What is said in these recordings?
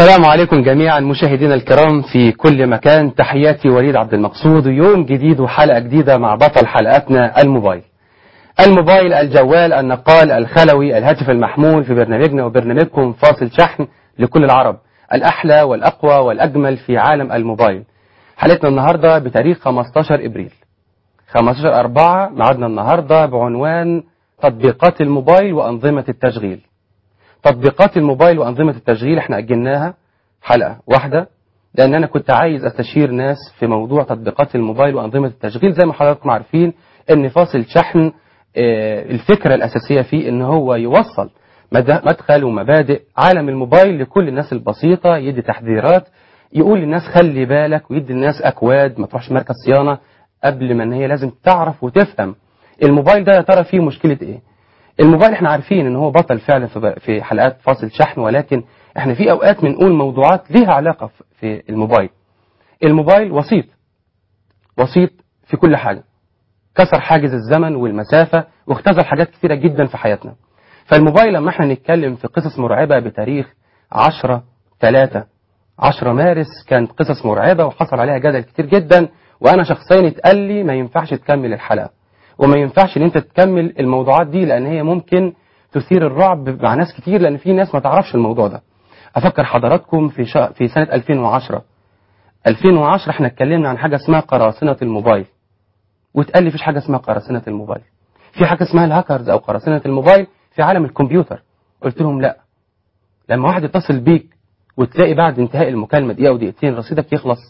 السلام عليكم جميعا مشاهدينا الكرام في كل مكان تحياتي وليد عبد المقصود يوم جديد وحلقة جديدة مع بطل حلقاتنا الموبايل الموبايل الجوال النقال الخلوي الهاتف المحمول في برنامجنا وبرنامجكم فاصل شحن لكل العرب الأحلى والأقوى والأجمل في عالم الموبايل حلقتنا النهاردة بتاريخ 15 إبريل 15 أربعة معادنا النهاردة بعنوان تطبيقات الموبايل وأنظمة التشغيل تطبيقات الموبايل وأنظمة التشغيل احنا أجلناها حلقة واحدة لأن أنا كنت عايز أستشير ناس في موضوع تطبيقات الموبايل وأنظمة التشغيل زي ما حضراتكم عارفين إن فاصل شحن اه الفكرة الأساسية فيه إن هو يوصل مدخل ومبادئ عالم الموبايل لكل الناس البسيطة يدي تحذيرات يقول للناس خلي بالك ويدي الناس أكواد ما تروحش مركز صيانة قبل ما إن هي لازم تعرف وتفهم الموبايل ده يا ترى فيه مشكلة إيه الموبايل احنا عارفين ان هو بطل فعلا في حلقات فاصل شحن ولكن احنا في اوقات بنقول موضوعات ليها علاقة في الموبايل الموبايل وسيط وسيط في كل حاجة كسر حاجز الزمن والمسافة واختزل حاجات كثيرة جدا في حياتنا فالموبايل لما احنا نتكلم في قصص مرعبة بتاريخ 10 3 10 مارس كانت قصص مرعبة وحصل عليها جدل كتير جدا وانا شخصيا اتقال لي ما ينفعش تكمل الحلقة وما ينفعش ان انت تكمل الموضوعات دي لان هي ممكن تثير الرعب مع ناس كتير لان في ناس ما تعرفش الموضوع ده افكر حضراتكم في شا... في سنة 2010 2010 احنا اتكلمنا عن حاجة اسمها قراصنة الموبايل واتقال لي فيش حاجة اسمها قراصنة الموبايل في حاجة اسمها الهاكرز او قراصنة الموبايل في عالم الكمبيوتر قلت لهم لا لما واحد يتصل بيك وتلاقي بعد انتهاء المكالمة دقيقة ودقيقتين رصيدك يخلص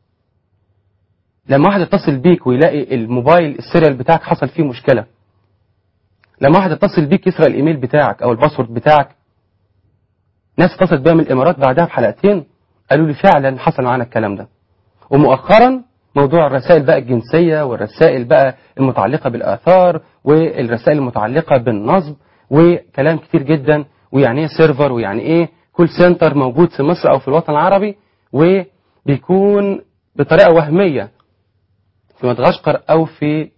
لما واحد يتصل بيك ويلاقي الموبايل السيريال بتاعك حصل فيه مشكلة لما واحد يتصل بيك يسرق الايميل بتاعك او الباسورد بتاعك ناس اتصلت بيها من الامارات بعدها بحلقتين قالوا لي فعلا حصل معانا الكلام ده ومؤخرا موضوع الرسائل بقى الجنسية والرسائل بقى المتعلقة بالآثار والرسائل المتعلقة بالنصب وكلام كتير جدا ويعني ايه سيرفر ويعني ايه كول سنتر موجود في مصر او في الوطن العربي وبيكون بطريقة وهمية في مدغشقر او في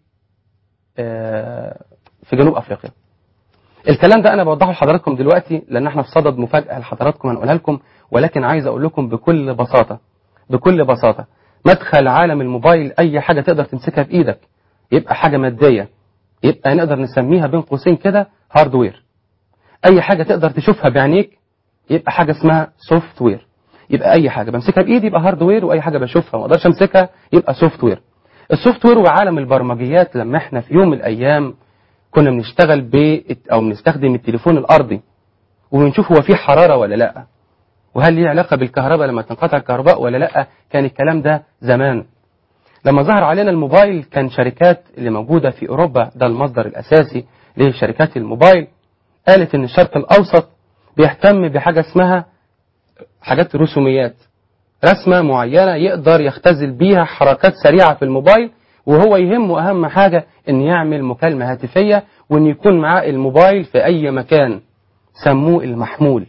في جنوب افريقيا الكلام ده انا بوضحه لحضراتكم دلوقتي لان احنا في صدد مفاجاه لحضراتكم هنقولها لكم ولكن عايز اقول لكم بكل بساطه بكل بساطه مدخل عالم الموبايل اي حاجه تقدر تمسكها بايدك يبقى حاجه ماديه يبقى نقدر نسميها بين قوسين كده هاردوير اي حاجه تقدر تشوفها بعينيك يبقى حاجه اسمها سوفت وير يبقى اي حاجه بمسكها بايدي يبقى هاردوير واي حاجه بشوفها ما اقدرش امسكها يبقى سوفت وير السوفت وير وعالم البرمجيات لما احنا في يوم من الايام كنا بنشتغل ب او بنستخدم التليفون الارضي وبنشوف هو فيه حراره ولا لا وهل ليه علاقه بالكهرباء لما تنقطع الكهرباء ولا لا كان الكلام ده زمان لما ظهر علينا الموبايل كان شركات اللي موجوده في اوروبا ده المصدر الاساسي لشركات الموبايل قالت ان الشرق الاوسط بيهتم بحاجه اسمها حاجات رسوميات رسمة معينة يقدر يختزل بيها حركات سريعة في الموبايل وهو يهمه أهم حاجة أن يعمل مكالمة هاتفية وأن يكون معاه الموبايل في أي مكان سموه المحمول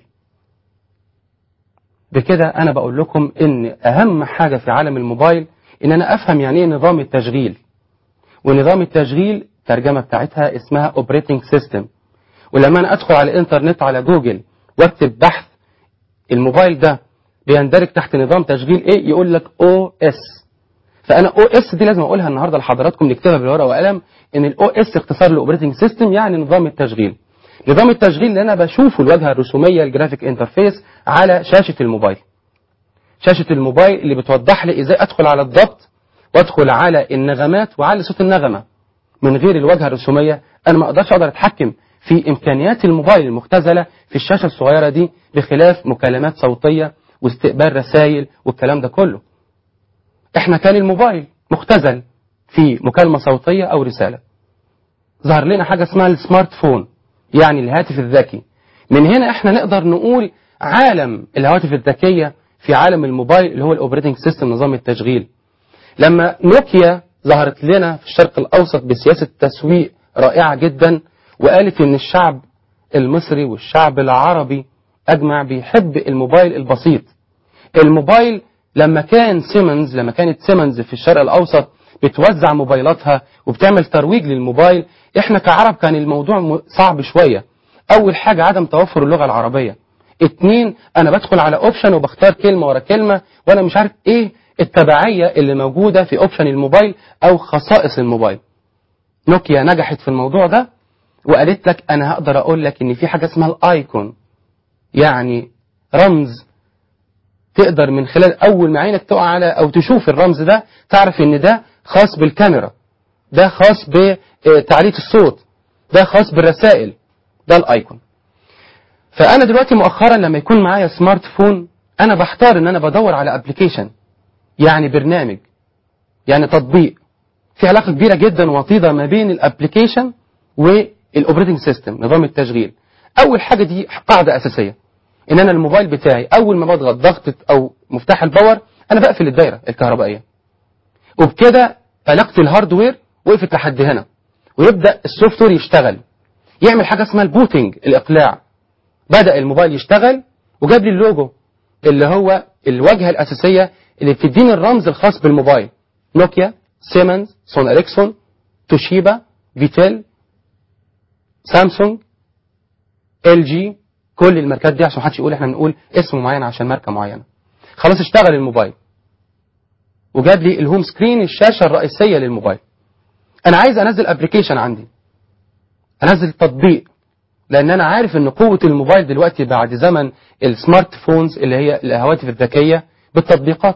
بكده أنا بقول لكم أن أهم حاجة في عالم الموبايل أن أنا أفهم يعني إيه نظام التشغيل ونظام التشغيل ترجمة بتاعتها اسمها Operating System ولما أنا أدخل على الإنترنت على جوجل واكتب بحث الموبايل ده بيندرج تحت نظام تشغيل ايه يقول لك او اس فانا او اس دي لازم اقولها النهارده لحضراتكم نكتبها بالورقه وقلم ان الاو اس اختصار لاوبريتنج سيستم يعني نظام التشغيل نظام التشغيل اللي انا بشوفه الواجهه الرسوميه الجرافيك انترفيس على شاشه الموبايل شاشه الموبايل اللي بتوضح لي ازاي ادخل على الضبط وادخل على النغمات وعلى صوت النغمه من غير الواجهه الرسوميه انا ما اقدرش اقدر اتحكم في امكانيات الموبايل المختزله في الشاشه الصغيره دي بخلاف مكالمات صوتيه واستقبال رسائل والكلام ده كله احنا كان الموبايل مختزل في مكالمة صوتية او رسالة ظهر لنا حاجة اسمها السمارت فون يعني الهاتف الذكي من هنا احنا نقدر نقول عالم الهواتف الذكية في عالم الموبايل اللي هو الاوبريتنج سيستم نظام التشغيل لما نوكيا ظهرت لنا في الشرق الاوسط بسياسة تسويق رائعة جدا وقالت ان الشعب المصري والشعب العربي أجمع بيحب الموبايل البسيط الموبايل لما كان سيمنز لما كانت سيمنز في الشرق الأوسط بتوزع موبايلاتها وبتعمل ترويج للموبايل احنا كعرب كان الموضوع صعب شوية أول حاجة عدم توفر اللغة العربية اتنين انا بدخل على اوبشن وبختار كلمه ورا كلمه وانا مش عارف ايه التبعيه اللي موجوده في اوبشن الموبايل او خصائص الموبايل نوكيا نجحت في الموضوع ده وقالت لك انا هقدر اقول لك ان في حاجه اسمها الايكون يعني رمز تقدر من خلال اول ما عينك تقع على او تشوف الرمز ده تعرف ان ده خاص بالكاميرا ده خاص بتعليق الصوت ده خاص بالرسائل ده الايكون فانا دلوقتي مؤخرا لما يكون معايا سمارت فون انا بختار ان انا بدور على ابلكيشن يعني برنامج يعني تطبيق في علاقه كبيره جدا وطيده ما بين الابلكيشن والاوبريتنج سيستم نظام التشغيل اول حاجه دي قاعده اساسيه ان انا الموبايل بتاعي اول ما بضغط ضغطه او مفتاح الباور انا بقفل الدايره الكهربائيه وبكده علاقه الهاردوير وقفت لحد هنا ويبدا السوفت وير يشتغل يعمل حاجه اسمها البوتنج الاقلاع بدا الموبايل يشتغل وجاب لي اللوجو اللي هو الواجهه الاساسيه اللي بتديني الرمز الخاص بالموبايل نوكيا سيمنز سون اريكسون توشيبا فيتيل سامسونج ال جي كل الماركات دي عشان محدش يقول احنا بنقول اسم معين عشان ماركه معينه خلاص اشتغل الموبايل وجاب لي الهوم سكرين الشاشه الرئيسيه للموبايل انا عايز انزل ابلكيشن عندي انزل تطبيق لان انا عارف ان قوه الموبايل دلوقتي بعد زمن السمارت فونز اللي هي الهواتف الذكيه بالتطبيقات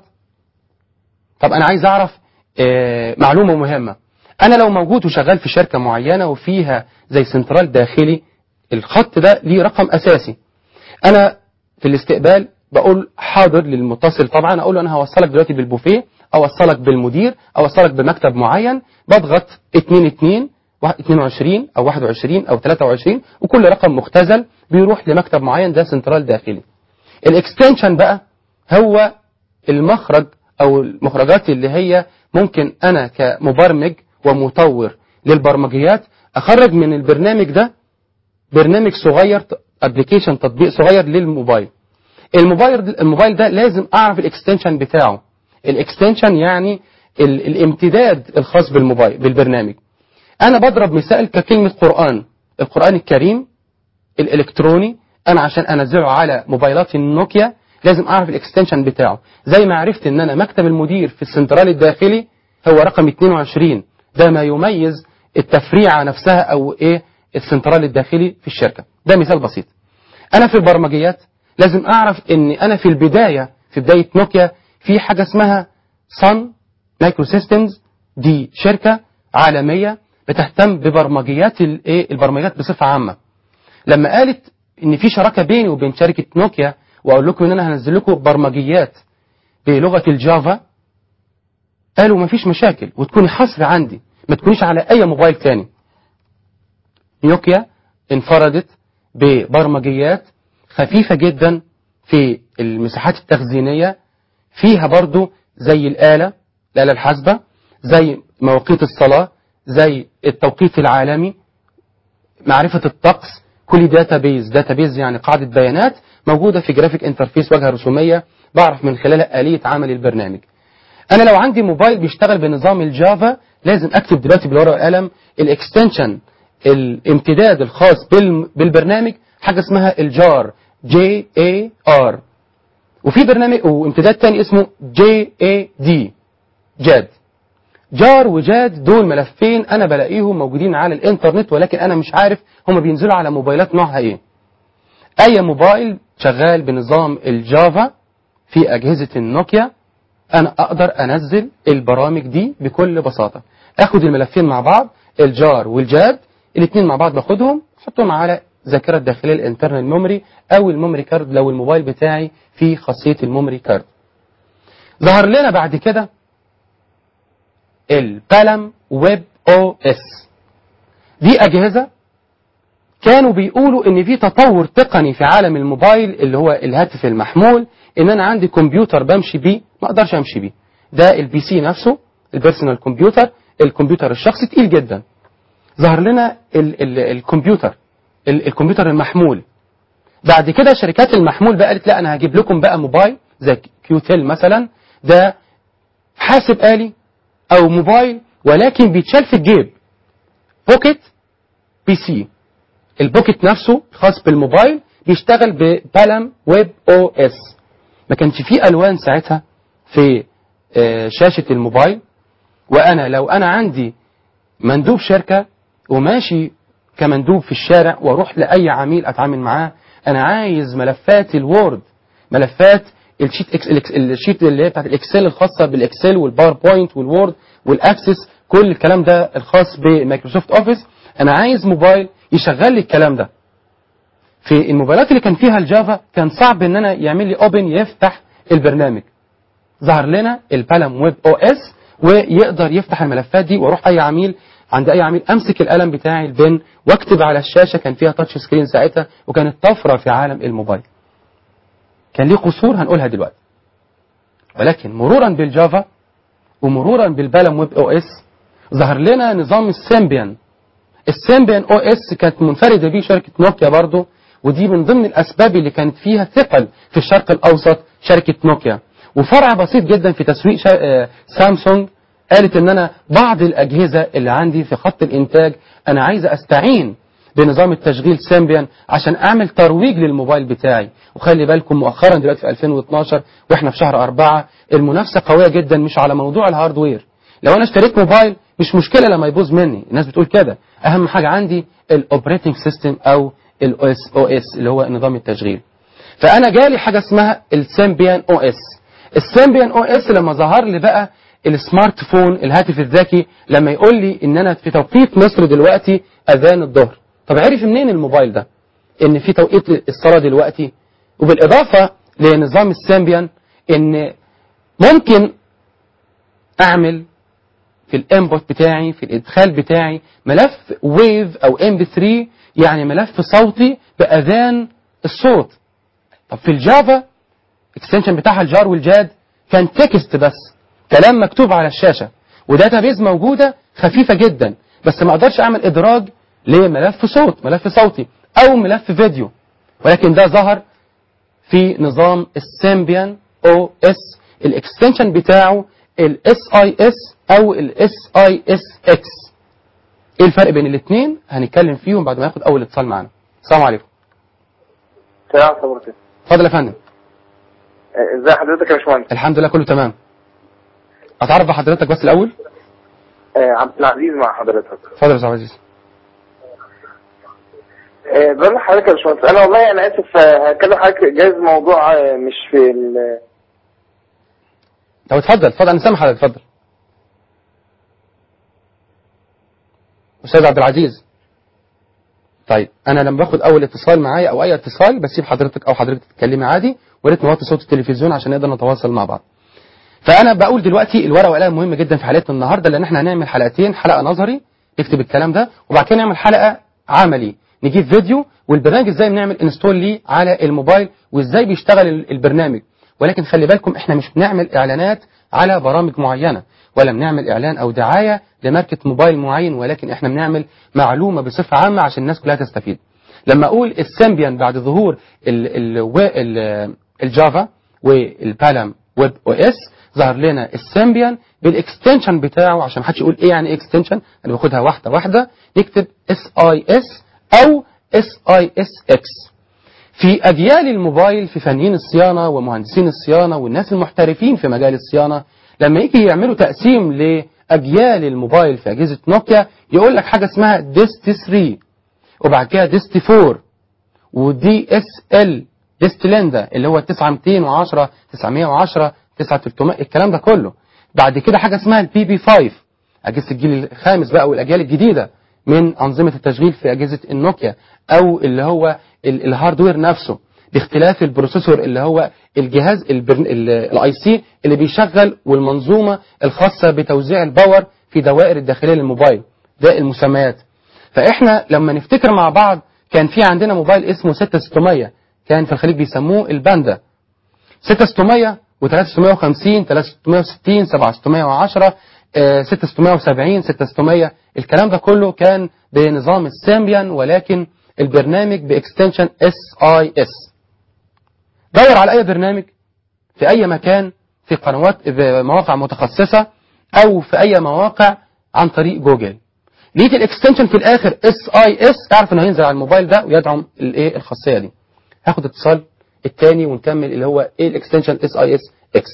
طب انا عايز اعرف آه معلومه مهمه انا لو موجود وشغال في شركه معينه وفيها زي سنترال داخلي الخط ده ليه رقم اساسي انا في الاستقبال بقول حاضر للمتصل طبعا اقول له انا هوصلك دلوقتي بالبوفيه اوصلك بالمدير اوصلك بمكتب معين بضغط 2 2 22 او 21 او 23 وكل رقم مختزل بيروح لمكتب معين ده سنترال داخلي الاكستنشن بقى هو المخرج او المخرجات اللي هي ممكن انا كمبرمج ومطور للبرمجيات اخرج من البرنامج ده برنامج صغير ابلكيشن تطبيق صغير للموبايل الموبايل الموبايل ده لازم اعرف الاكستنشن بتاعه الاكستنشن يعني ال الامتداد الخاص بالموبايل بالبرنامج انا بضرب مثال ككلمه قران القران الكريم الالكتروني انا عشان انزله على موبايلات النوكيا لازم اعرف الاكستنشن بتاعه زي ما عرفت ان انا مكتب المدير في السنترال الداخلي هو رقم 22 ده ما يميز التفريعه نفسها او ايه السنترال الداخلي في الشركه ده مثال بسيط انا في البرمجيات لازم اعرف ان انا في البدايه في بدايه نوكيا في حاجه اسمها صن مايكرو سيستمز دي شركه عالميه بتهتم ببرمجيات الايه البرمجيات بصفه عامه لما قالت ان في شراكه بيني وبين شركه نوكيا واقول لكم ان انا هنزل لكم برمجيات بلغه الجافا قالوا مفيش مشاكل وتكوني حصر عندي ما تكونيش على اي موبايل تاني نوكيا انفردت ببرمجيات خفيفة جدا في المساحات التخزينية فيها برضو زي الآلة الآلة الحاسبة زي مواقيت الصلاة زي التوقيت العالمي معرفة الطقس كل داتابيز داتابيز يعني قاعدة بيانات موجودة في جرافيك انترفيس واجهة رسومية بعرف من خلالها آلية عمل البرنامج أنا لو عندي موبايل بيشتغل بنظام الجافا لازم أكتب دلوقتي بالورقة والقلم الاكستنشن الامتداد الخاص بالبرنامج حاجة اسمها الجار جي اي ار وفي برنامج وامتداد تاني اسمه جي اي دي جاد جار وجاد دول ملفين انا بلاقيهم موجودين على الانترنت ولكن انا مش عارف هم بينزلوا على موبايلات نوعها ايه اي موبايل شغال بنظام الجافا في اجهزة النوكيا انا اقدر انزل البرامج دي بكل بساطة اخد الملفين مع بعض الجار والجاد الاثنين مع بعض باخدهم احطهم على ذاكرة داخلية الانترنال ميموري او الميموري كارد لو الموبايل بتاعي فيه خاصية الميموري كارد ظهر لنا بعد كده البالم ويب او اس دي اجهزة كانوا بيقولوا ان في تطور تقني في عالم الموبايل اللي هو الهاتف المحمول ان انا عندي كمبيوتر بمشي بيه ما اقدرش امشي بيه ده البي سي نفسه البيرسونال كمبيوتر الكمبيوتر الشخصي تقيل جدا ظهر لنا ال ال الكمبيوتر ال الكمبيوتر المحمول بعد كده شركات المحمول بقى قالت لا انا هجيب لكم بقى موبايل زي كيوتيل مثلا ده حاسب آلي او موبايل ولكن بيتشال في الجيب بوكيت بي سي البوكيت نفسه خاص بالموبايل بيشتغل ببالم ويب او اس ما كانش فيه الوان ساعتها في آه، شاشه الموبايل وانا لو انا عندي مندوب شركه وماشي كمندوب في الشارع واروح لاي عميل اتعامل معاه انا عايز ملفات الوورد ملفات الشيت إكس الإكس- الشيت اللي هي بتاعت الاكسل الخاصه بالاكسل والباوربوينت والوورد والاكسس كل الكلام ده الخاص بمايكروسوفت اوفيس انا عايز موبايل يشغل لي الكلام ده في الموبايلات اللي كان فيها الجافا كان صعب ان انا يعمل لي اوبن يفتح البرنامج ظهر لنا البالم ويب او اس ويقدر يفتح الملفات دي واروح اي عميل عند اي عميل امسك القلم بتاعي البن واكتب على الشاشه كان فيها تاتش سكرين ساعتها وكانت طفره في عالم الموبايل كان ليه قصور هنقولها دلوقتي ولكن مرورا بالجافا ومرورا بالبالم ويب او اس ظهر لنا نظام السيمبيان السيمبيان او اس كانت منفرده بيه شركه نوكيا برضو ودي من ضمن الاسباب اللي كانت فيها ثقل في الشرق الاوسط شركه نوكيا وفرع بسيط جدا في تسويق شا... آه، سامسونج قالت ان انا بعض الاجهزه اللي عندي في خط الانتاج انا عايزه استعين بنظام التشغيل سيمبيان عشان اعمل ترويج للموبايل بتاعي وخلي بالكم مؤخرا دلوقتي في 2012 واحنا في شهر أربعة المنافسه قويه جدا مش على موضوع الهاردوير لو انا اشتريت موبايل مش مشكله لما يبوظ مني الناس بتقول كده اهم حاجه عندي الاوبريتنج سيستم او الاو اس او اس اللي هو نظام التشغيل فانا جالي حاجه اسمها السيمبيان او اس السيمبيان او اس لما ظهر لي بقى السمارت فون الهاتف الذكي لما يقول لي ان انا في توقيت مصر دلوقتي اذان الظهر طب عرف منين الموبايل ده ان في توقيت الصلاه دلوقتي وبالاضافه لنظام السيمبيان ان ممكن اعمل في الانبوت بتاعي في الادخال بتاعي ملف ويف او ام بي 3 يعني ملف صوتي باذان الصوت طب في الجافا اكستنشن بتاعها الجار والجاد كان تكست بس كلام مكتوب على الشاشه وداتابيز موجوده خفيفه جدا بس ما اقدرش اعمل ادراج لملف صوت ملف صوتي او ملف فيديو ولكن ده ظهر في نظام السيمبيان او اس الاكستنشن بتاعه الاس اي اس او الاس اي اس اكس ايه الفرق بين الاثنين هنتكلم فيهم بعد ما ياخد اول اتصال معانا السلام عليكم سلام صبرتي اتفضل يا فندم ازي حضرتك يا باشمهندس الحمد لله كله تمام اتعرف بحضرتك بس الاول آه، عبد العزيز مع حضرتك اتفضل يا استاذ عزيز آه، بقول لحضرتك يا باشمهندس انا والله انا اسف آه، هتكلم حضرتك جايز موضوع آه، مش في ال- طب اتفضل اتفضل انا سامح حضرتك اتفضل استاذ عبد العزيز طيب انا لما باخد اول اتصال معايا او اي اتصال بسيب حضرتك او حضرتك تتكلمي عادي وريت نوطي صوت التلفزيون عشان نقدر نتواصل مع بعض فانا بقول دلوقتي الورقه والقلم مهم جدا في حلقتنا النهارده لان احنا هنعمل حلقتين حلقه نظري نكتب الكلام ده وبعد كده نعمل حلقه عملي نجيب فيديو والبرنامج ازاي بنعمل انستول ليه على الموبايل وازاي بيشتغل ال- البرنامج ولكن خلي بالكم احنا مش بنعمل اعلانات على برامج معينه ولا بنعمل اعلان او دعايه لماركه موبايل معين ولكن احنا بنعمل معلومه بصفه عامه عشان الناس كلها تستفيد لما اقول السيمبيان بعد ظهور ال ال ال الجافا والبالم ويب او اس ظهر لنا السيمبيان بالاكستنشن بتاعه عشان محدش يقول ايه يعني اكستنشن انا باخدها واحده واحده نكتب اس اي اس او اس اي اس اكس في اجيال الموبايل في فنيين الصيانه ومهندسين الصيانه والناس المحترفين في مجال الصيانه لما يجي يعملوا تقسيم لاجيال الموبايل في اجهزه نوكيا يقول لك حاجه اسمها ديست 3 وبعد كده ديست 4 ودي اس ال ديست ليندا اللي هو 9210 910 9300 الكلام ده كله بعد كده حاجه اسمها البي بي 5 اجهزه الجيل الخامس بقى والاجيال الجديده من انظمه التشغيل في اجهزه النوكيا او اللي هو ال- الهاردوير نفسه باختلاف البروسيسور اللي هو الجهاز الاي سي اللي بيشغل والمنظومه الخاصه بتوزيع الباور في دوائر الداخليه للموبايل ده المسميات فاحنا لما نفتكر مع بعض كان في عندنا موبايل اسمه 6600 كان في الخليج بيسموه الباندا 6600 و3650 3660 7610 آه، 6670 6600 الكلام ده كله كان بنظام السيمبيان ولكن البرنامج باكستنشن اس اي اس دور على اي برنامج في اي مكان في قنوات في مواقع متخصصه او في اي مواقع عن طريق جوجل لقيت الاكستنشن في الاخر اس اي اس اعرف انه هينزل على الموبايل ده ويدعم الايه الخاصيه دي هاخد اتصال التاني ونكمل اللي هو ايه الاكستنشن اس اي اس اكس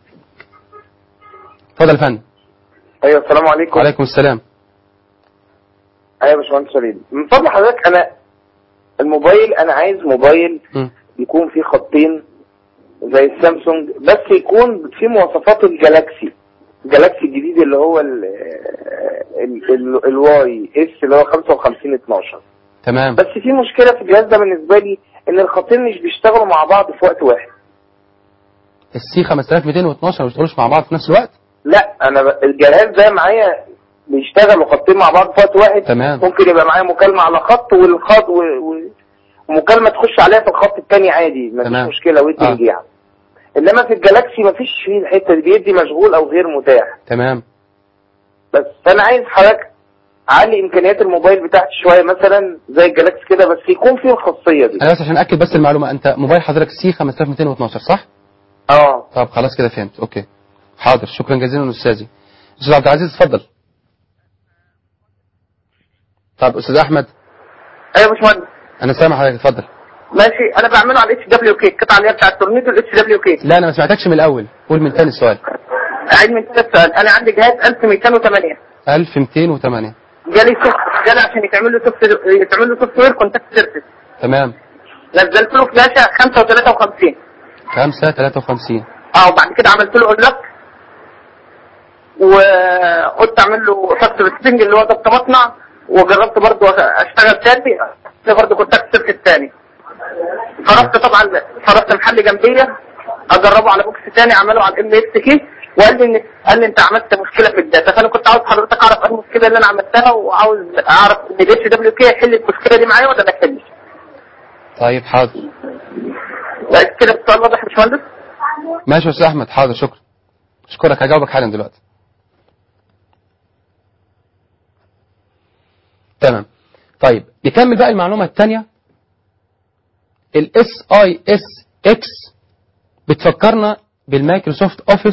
اتفضل يا فندم ايوه السلام عليكم وعليكم السلام ايوه يا باشمهندس وليد من فضل حضرتك انا الموبايل انا عايز موبايل مم. يكون فيه خطين زي السامسونج بس يكون فيه مواصفات الجالاكسي الجالاكسي الجديد اللي هو ال ال ال الواي اس اللي هو 55 12 تمام بس في مشكله في الجهاز ده بالنسبه لي ان الخطين مش بيشتغلوا مع بعض في وقت واحد السي 5212 ما بيشتغلوش مع بعض في نفس الوقت لا انا ب- الجهاز ده معايا بيشتغلوا خطين مع بعض في وقت واحد تمام. ممكن يبقى معايا مكالمه على خط والخط و... و... ومكالمه تخش عليها في الخط الثاني عادي مفيش تمام. مشكله ويتنج آه. يعني انما في الجالاكسي مفيش فيه الحته دي بيدي مشغول او غير متاح تمام بس فانا عايز حضرتك علي امكانيات الموبايل بتاعتي شويه مثلا زي الجالاكسي كده بس يكون فيه الخاصيه دي انا بس عشان اكد بس المعلومه انت موبايل حضرتك سي 5212 صح اه طب خلاص كده فهمت اوكي حاضر شكرا جزيلا استاذي استاذ عبد العزيز اتفضل طب استاذ احمد ايوه يا باشمهندس انا سامع حضرتك اتفضل ماشي انا بعمله على الاتش دبليو كي القطعه اللي هي بتاعت التورنيدو الاتش دبليو كي لا انا ما سمعتكش من الاول قول من تاني السؤال عيد من ثلاث سؤال انا عندي جهاز 1208 1208 جالي سوفت جالي عشان يتعمل له سوفت يتعمل له سوفت وير كونتاكت سيرفيس تمام نزلت له فلاشه 5 و53 5 53 اه وبعد كده عملت له انلوك وقلت اعمل له فاست ريسبنج اللي هو ضبط مصنع وجربت برضه اشتغل تاني ده برضه كونتاكت سيرفيس تاني فرحت طبعا فرحت محل جنبيه اجربه على بوكس تاني عمله على الام اس كي وقال لي ان قال لي انت عملت مشكله في الداتا فانا كنت عاوز حضرتك اعرف ايه المشكله اللي انا عملتها وعاوز اعرف ان الاتش دبليو كي يحل المشكله دي معايا ولا ما يحلش طيب حاضر بس كده السؤال واضح يا باشمهندس ماشي يا استاذ احمد حاضر شكرا اشكرك هجاوبك حالا دلوقتي تمام طيب نكمل بقى المعلومه الثانيه الاس اي اس اكس بتفكرنا بالمايكروسوفت اوفيس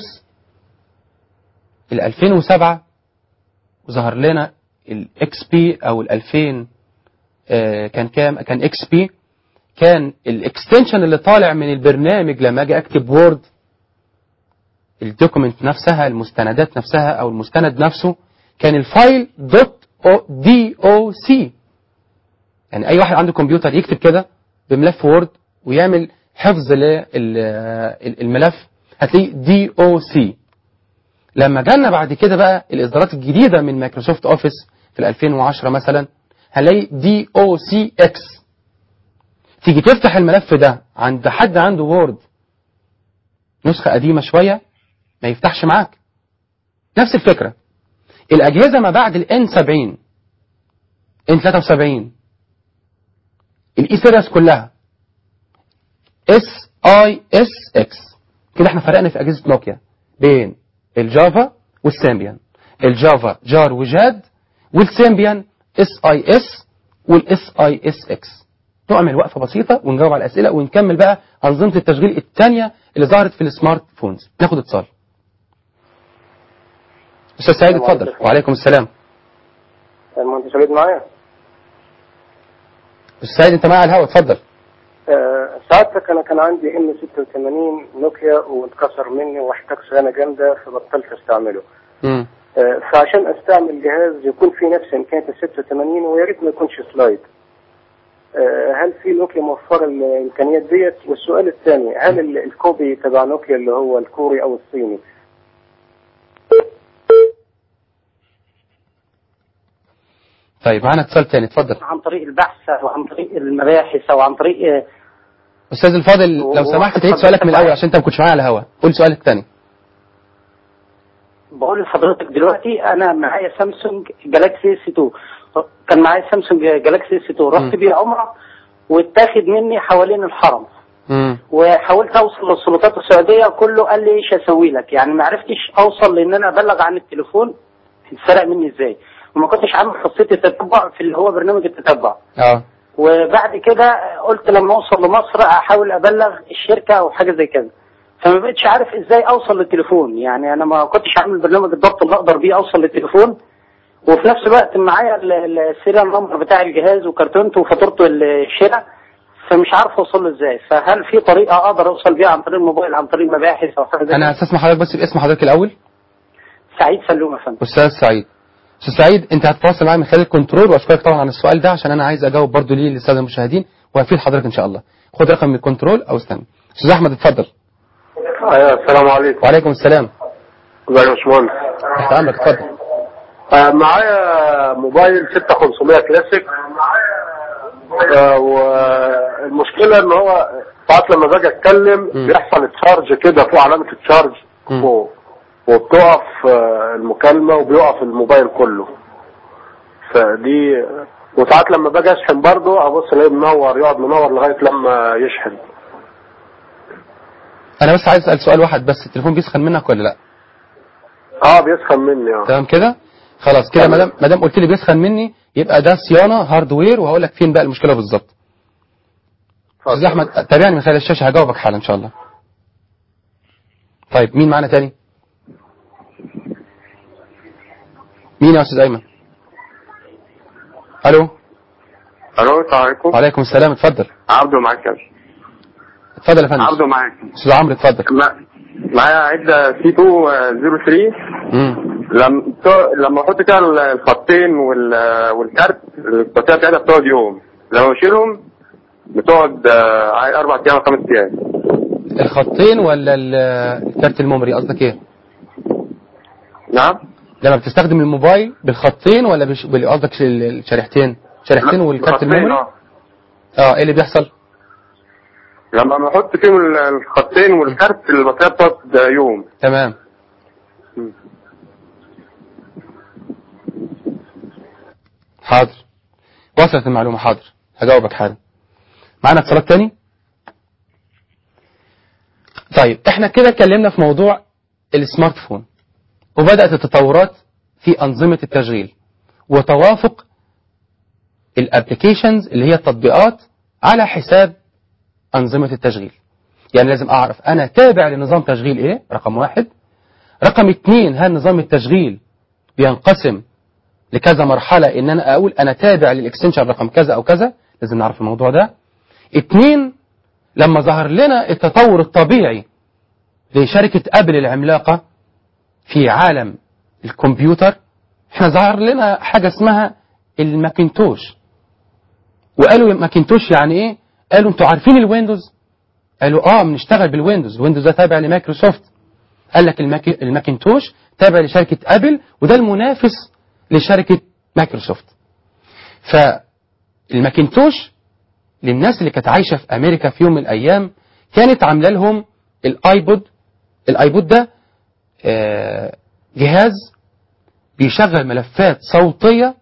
ال 2007 وظهر لنا الاكس بي او ال 2000 آه، كان كام كان اكس بي كان الاكستنشن اللي طالع من البرنامج لما اجي اكتب وورد الدوكيمنت نفسها المستندات نفسها او المستند نفسه كان الفايل دوت دي او سي يعني اي واحد عنده كمبيوتر يكتب كده بملف وورد ويعمل حفظ للملف هتلاقيه دي او سي لما جالنا بعد كده بقى الاصدارات الجديده من مايكروسوفت اوفيس في ال 2010 مثلا هنلاقي دي او سي اكس تيجي تفتح الملف ده عند حد عنده وورد نسخة قديمة شوية ما يفتحش معاك نفس الفكرة الأجهزة ما بعد ال N70 N73 الإي سيريس كلها اس اي اس اكس كده احنا فرقنا في أجهزة نوكيا بين الجافا والسامبيان الجافا جار وجاد والسامبيان اس اي اس والاس اي اس اكس نعمل وقفة بسيطة ونجاوب على الأسئلة ونكمل بقى أنظمة التشغيل الثانية اللي ظهرت في السمارت فونز ناخد اتصال أستاذ سعيد السلام اتفضل عليكم. وعليكم السلام المهندس وليد معايا أستاذ سعيد أنت معايا على الهواء اتفضل آه، سعادتك انا كان عندي ام 86 نوكيا واتكسر مني واحتاج صيانه جامده فبطلت استعمله مم. آه، فعشان استعمل جهاز يكون فيه نفس امكانيه ال 86 ويا ريت ما يكونش سلايد آه، هل في نوكيا موفره الامكانيات ديت والسؤال الثاني هل ال- الكوبي تبع نوكيا اللي هو الكوري او الصيني طيب معانا اتصال تاني اتفضل عن طريق البحث او عن طريق المباحث او عن طريق آه، أستاذ الفاضل لو هو- سمحت تعيد سؤالك من الأول عشان أنت ما كنتش معايا على الهواء قول سؤالك الثاني بقول لحضرتك دلوقتي انا معايا سامسونج جالاكسي اس 2 كان معايا سامسونج جالاكسي اس 2 رحت مم. بيه عمره واتاخد مني حوالين الحرم مم. وحاولت اوصل للسلطات السعوديه كله قال لي ايش اسوي لك يعني ما عرفتش اوصل لان انا ابلغ عن التليفون اتسرق مني ازاي وما كنتش عامل خاصيه التتبع في اللي هو برنامج التتبع اه وبعد كده قلت لما اوصل لمصر احاول ابلغ الشركه او حاجه زي كده فما بقتش عارف ازاي اوصل للتليفون يعني انا ما كنتش عامل برنامج الضبط اللي اقدر بيه اوصل للتليفون وفي نفس الوقت معايا ال- ال- السيريال نمبر بتاع الجهاز وكرتونته وفاتورته الشراء فمش عارف اوصل له ازاي فهل في طريقه اقدر اوصل بيها عن طريق الموبايل عن طريق مباحث او حاجه زي انا كده؟ هستسمح حضرتك بس باسم حضرتك الاول سعيد سلوم يا فندم استاذ سعيد استاذ سعيد انت هتتواصل معايا من خلال الكنترول واشكرك طبعا عن السؤال ده عشان انا عايز اجاوب برضو ليه للساده المشاهدين وهفيد حضرتك ان شاء الله خد رقم من الكنترول او استنى استاذ احمد اتفضل ايوه السلام عليكم وعليكم السلام ازيك يا باشمهندس تحت امرك اتفضل آه، معايا موبايل 6500 كلاسيك آه، والمشكلة ان هو ساعات لما باجي اتكلم مم. بيحصل تشارج كده فوق علامة التشارج مم. فوق وبتقف آه، المكالمة وبيقف الموبايل كله فدي وساعات لما باجي اشحن برضه ابص الاقيه منور يقعد منور لغاية لما يشحن انا بس عايز اسال سؤال واحد بس التليفون بيسخن منك ولا لا اه بيسخن مني اه تمام كده خلاص كده ما دام ما دام قلت لي بيسخن مني يبقى ده صيانه هاردوير وهقول لك فين بقى المشكله بالظبط استاذ احمد تابعني من خلال الشاشه هجاوبك حالا ان شاء الله طيب مين معانا تاني مين يا استاذ ايمن الو الو السلام عليكم وعليكم السلام اتفضل عبده معاك يا باشا. اتفضل يا فندم عبده معاك استاذ عمرو اتفضل ما- معايا عدة سي 203 امم لما لما احط كده الخطين وال- والكارت البطاريه بتاعتها بتقعد يوم لما اشيلهم بتقعد آه، عاي- اربع ايام خمس ايام الخطين ولا ال- الكارت الميموري قصدك ايه نعم لما بتستخدم الموبايل بالخطين ولا بش- بال- قصدك ال- الشريحتين شريحتين والكارت الخطين، الميموري آه. اه ايه اللي بيحصل لما بحط فيهم ال- الخطين والكارت البطاريه بتقعد يوم تمام مم. حاضر وصلت المعلومة حاضر هجاوبك حالا معانا اتصالات تاني طيب احنا كده اتكلمنا في موضوع السمارت فون وبدأت التطورات في أنظمة التشغيل وتوافق الابليكيشنز اللي هي التطبيقات على حساب أنظمة التشغيل يعني لازم أعرف أنا تابع لنظام تشغيل إيه رقم واحد رقم اتنين هل نظام التشغيل بينقسم لكذا مرحلة ان انا اقول انا تابع للاكستنشن رقم كذا او كذا لازم نعرف الموضوع ده اتنين لما ظهر لنا التطور الطبيعي لشركة ابل العملاقة في عالم الكمبيوتر احنا ظهر لنا حاجة اسمها الماكنتوش وقالوا ماكنتوش يعني ايه قالوا انتوا عارفين الويندوز قالوا اه بنشتغل بالويندوز الويندوز ده تابع لمايكروسوفت قال لك الماك... الماكنتوش تابع لشركة ابل وده المنافس لشركة مايكروسوفت فالماكنتوش للناس اللي كانت عايشة في أمريكا في يوم من الأيام كانت عاملة لهم الآيبود الآيبود ده آه، جهاز بيشغل ملفات صوتية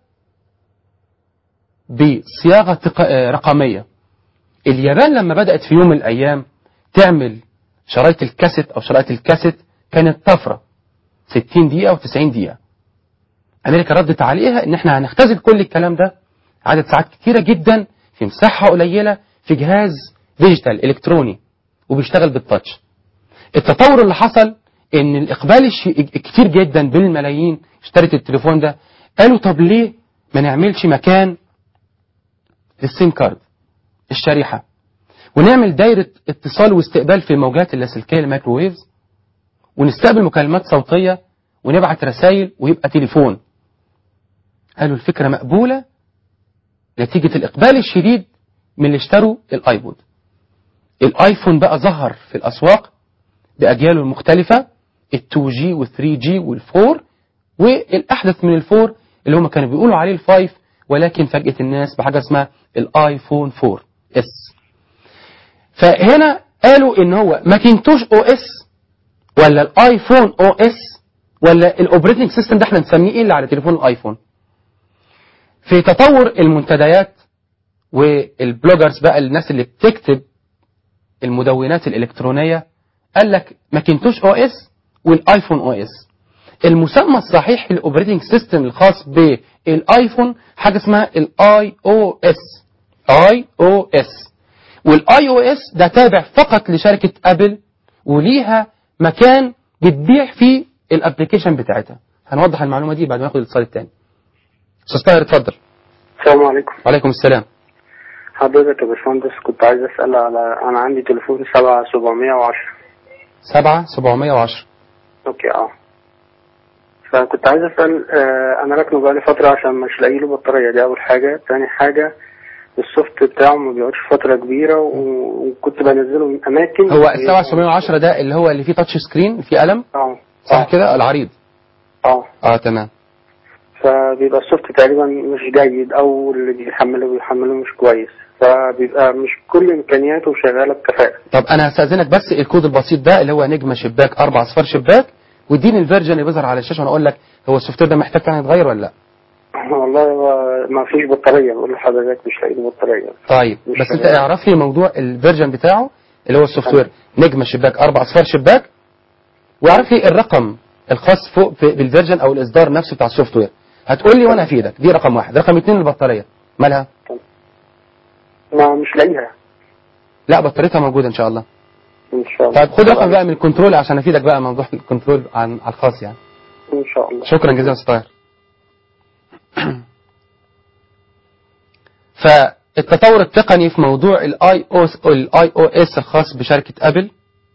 بصياغة تق- آه، رقمية اليابان لما بدأت في يوم من الأيام تعمل شرايط الكاسيت أو شرايط الكاسيت كانت طفرة 60 دقيقة و90 دقيقة امريكا ردت عليها ان احنا هنختزل كل الكلام ده عدد ساعات كتيره جدا في مساحه قليله في جهاز ديجيتال الكتروني وبيشتغل بالتاتش التطور اللي حصل ان الاقبال الش... كتير جدا بالملايين اشترت التليفون ده قالوا طب ليه ما نعملش مكان للسيم كارد الشريحه ونعمل دايره اتصال واستقبال في الموجات اللاسلكيه الميكروويفز ونستقبل مكالمات صوتيه ونبعت رسائل ويبقى تليفون قالوا الفكرة مقبولة نتيجة الإقبال الشديد من اللي اشتروا الآيبود الآيفون بقى ظهر في الأسواق بأجياله المختلفة ال 2G وال 3G وال 4 والأحدث من الفور اللي هم كانوا بيقولوا عليه الفايف ولكن فاجأت الناس بحاجة اسمها الآيفون 4 اس فهنا قالوا ان هو ماكنتوش او اس ولا الايفون او اس ولا الاوبريتنج سيستم ده احنا نسميه ايه اللي على تليفون الايفون في تطور المنتديات والبلوجرز بقى الناس اللي بتكتب المدونات الالكترونيه قال لك ماكنتوش او اس والايفون او اس المسمى الصحيح للاوبريتنج سيستم الخاص بالايفون حاجه اسمها الاي او اس اي او اس والاي او اس ده تابع فقط لشركه ابل وليها مكان بتبيع فيه الابلكيشن بتاعتها هنوضح المعلومه دي بعد ما ناخد الاتصال الثاني استاذ طاهر اتفضل السلام عليكم وعليكم السلام حضرتك يا باشمهندس كنت عايز اسال على انا عندي تليفون 7710 7 710 اوكي اه فكنت عايز اسال آه انا راكنه بقالي فتره عشان مش لاقي له بطاريه دي اول حاجه تاني حاجه السوفت بتاعه ما بيقعدش فتره كبيره و- وكنت بنزله من اماكن هو ال 7 710 ده اللي هو اللي فيه تاتش سكرين فيه قلم اه صح كده العريض اه اه تمام فبيبقى السوفت تقريبا مش جيد او اللي بيحمله بيحمله مش كويس فبيبقى مش كل امكانياته شغاله بكفاءه طب انا هستاذنك بس الكود البسيط ده اللي هو نجمه شباك اربع اصفار شباك واديني الفيرجن اللي بيظهر على الشاشه وانا اقول لك هو السوفت وير ده محتاج فعلا يتغير ولا لا والله هو ما فيش بطاريه بقول لحضرتك مش لاقي له بطاريه طيب مش بس انت شغال. اعرف لي موضوع الفيرجن بتاعه اللي هو السوفت وير نجمه شباك اربع اصفار شباك واعرف لي الرقم الخاص فوق في بالفيرجن او الاصدار نفسه بتاع السوفت وير هتقول لي وانا افيدك دي رقم واحد رقم اثنين البطاريه مالها ما مش لاقيها لا بطاريتها موجوده ان شاء الله ان شاء الله طيب خد رقم بقى من الكنترول عشان افيدك بقى موضوع الكنترول عن على الخاص يعني ان شاء الله شكرا جزيلا يا أستاذ طاهر فالتطور التقني في موضوع الاي او الاي او اس الخاص بشركه ابل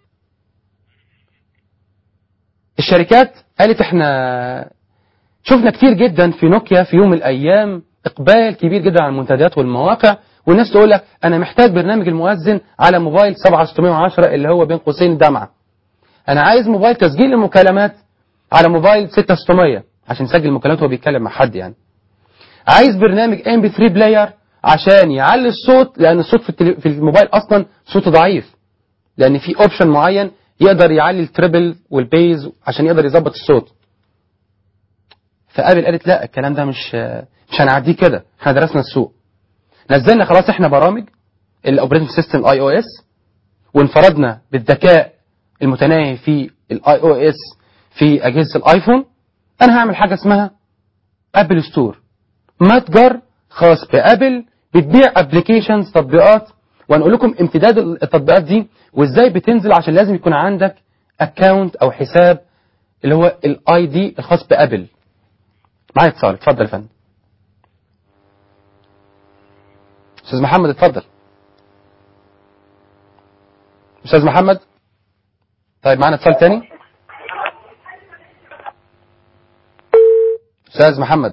الشركات قالت احنا شفنا كتير جدا في نوكيا في يوم من الايام اقبال كبير جدا على المنتديات والمواقع والناس تقول لك انا محتاج برنامج المؤذن على موبايل 7610 اللي هو بين قوسين دمعه انا عايز موبايل تسجيل المكالمات على موبايل 6600 عشان يسجل المكالمات وهو بيتكلم مع حد يعني عايز برنامج ام بي 3 بلاير عشان يعلي الصوت لان الصوت في, التلي... في الموبايل اصلا صوته ضعيف لان في اوبشن معين يقدر يعلي التريبل والبيز عشان يقدر يظبط الصوت فابل قالت لا الكلام ده مش مش هنعديه كده احنا درسنا السوق نزلنا خلاص احنا برامج الاوبريتنج سيستم اي او اس وانفردنا بالذكاء المتناهي في الاي او اس في اجهزه الايفون انا هعمل حاجه اسمها ابل ستور متجر خاص بابل بتبيع ابلكيشنز تطبيقات وهنقول لكم امتداد التطبيقات دي وازاي بتنزل عشان لازم يكون عندك اكونت او حساب اللي هو الاي دي الخاص بابل معايا اتصال اتفضل يا فندم استاذ محمد اتفضل استاذ محمد طيب معانا اتصال تاني استاذ محمد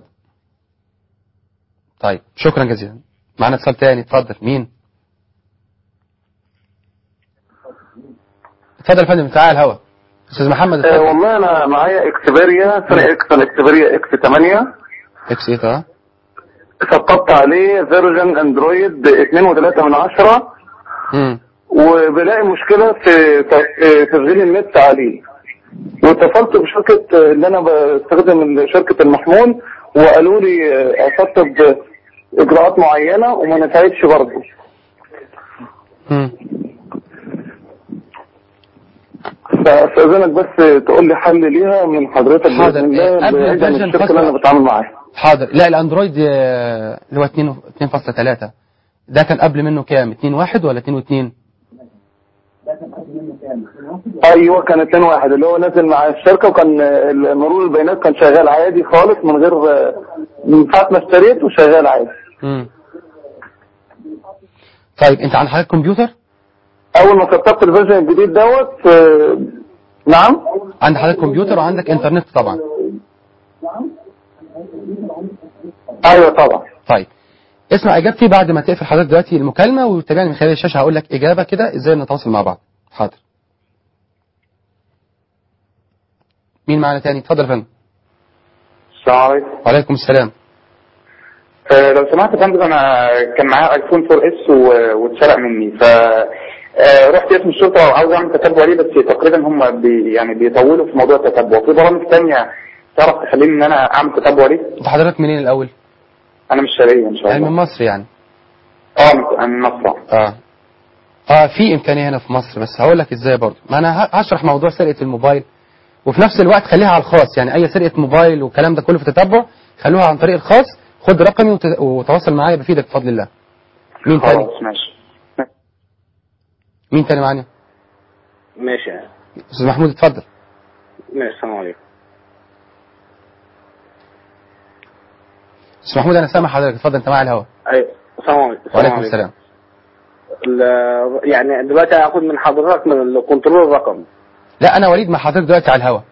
طيب شكرا جزيلا معانا اتصال تاني اتفضل مين اتفضل يا فندم تعال الهوا استاذ محمد آه اتفضل والله انا معايا اكسبيريا سنة اكس اكسبيريا اكس 8 اكس ايه اه سطبت عليه فيرجن اندرويد 2.3 من 10 امم وبلاقي مشكلة في ت- في تشغيل النت عليه واتصلت بشركة آه، اللي انا بستخدم شركة المحمول وقالوا لي آه، اسطب اجراءات معينة وما نفعتش برضه امم فاستاذنك بس تقول لي حل ليها من حضرتك حاضر. باذن آه، الله قبل بعيد عن الفيرجن الشركة اللي فصل- انا بتعامل معاها حاضر لا الاندرويد آه، اللي هو 2 2.3 ده كان قبل منه كام 2 1 ولا 2 2 ايوه كان 2 واحد اللي هو نازل مع الشركه وكان آه، مرور البيانات كان شغال عادي خالص من غير آه، من ساعه ما اشتريت وشغال عادي امم طيب انت عندك حضرتك كمبيوتر اول ما سطبت الفيرجن الجديد دوت آه، نعم عندك حضرتك كمبيوتر وعندك انترنت طبعا ايوه طبعا طيب اسمع اجابتي بعد ما تقفل حضرتك دلوقتي المكالمه وتابعني من خلال الشاشه هقول لك اجابه كده ازاي نتواصل مع بعض حاضر مين معانا تاني اتفضل يا فندم السلام عليكم وعليكم السلام آه، لو سمحت يا فندم انا كان معايا ايفون 4 اس و- واتسرق مني ف آه، رحت اسم الشرطه وعاوز اعمل تتبع ليه بس تقريبا هم بي يعني بيطولوا في موضوع التتبع في برامج تانية تعرف تخليني ان انا اعمل تتبع ليه انت حضرتك منين الاول انا مش شرقية ان شاء يعني من الله مصر يعني اه من- من مصر اه اه في امكانيه هنا في مصر بس هقول لك ازاي برضه ما انا ه- هشرح موضوع سرقه الموبايل وفي نفس الوقت خليها على الخاص يعني اي سرقه موبايل والكلام ده كله في التتبع خلوها عن طريق الخاص خد رقمي وت- وتواصل معايا بفيدك بفضل الله مين تاني خلاص ماشي مين تاني معانا ماشي استاذ محمود اتفضل ماشي السلام عليكم استاذ محمود انا سامع حضرتك اتفضل انت معايا الهوا ايوه السلام عليكم وعليكم عليكم. السلام ال- يعني دلوقتي هاخد من حضرتك من الكنترول الرقم لا انا وليد مع حضرتك دلوقتي على الهوا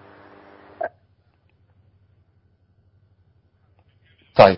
طيب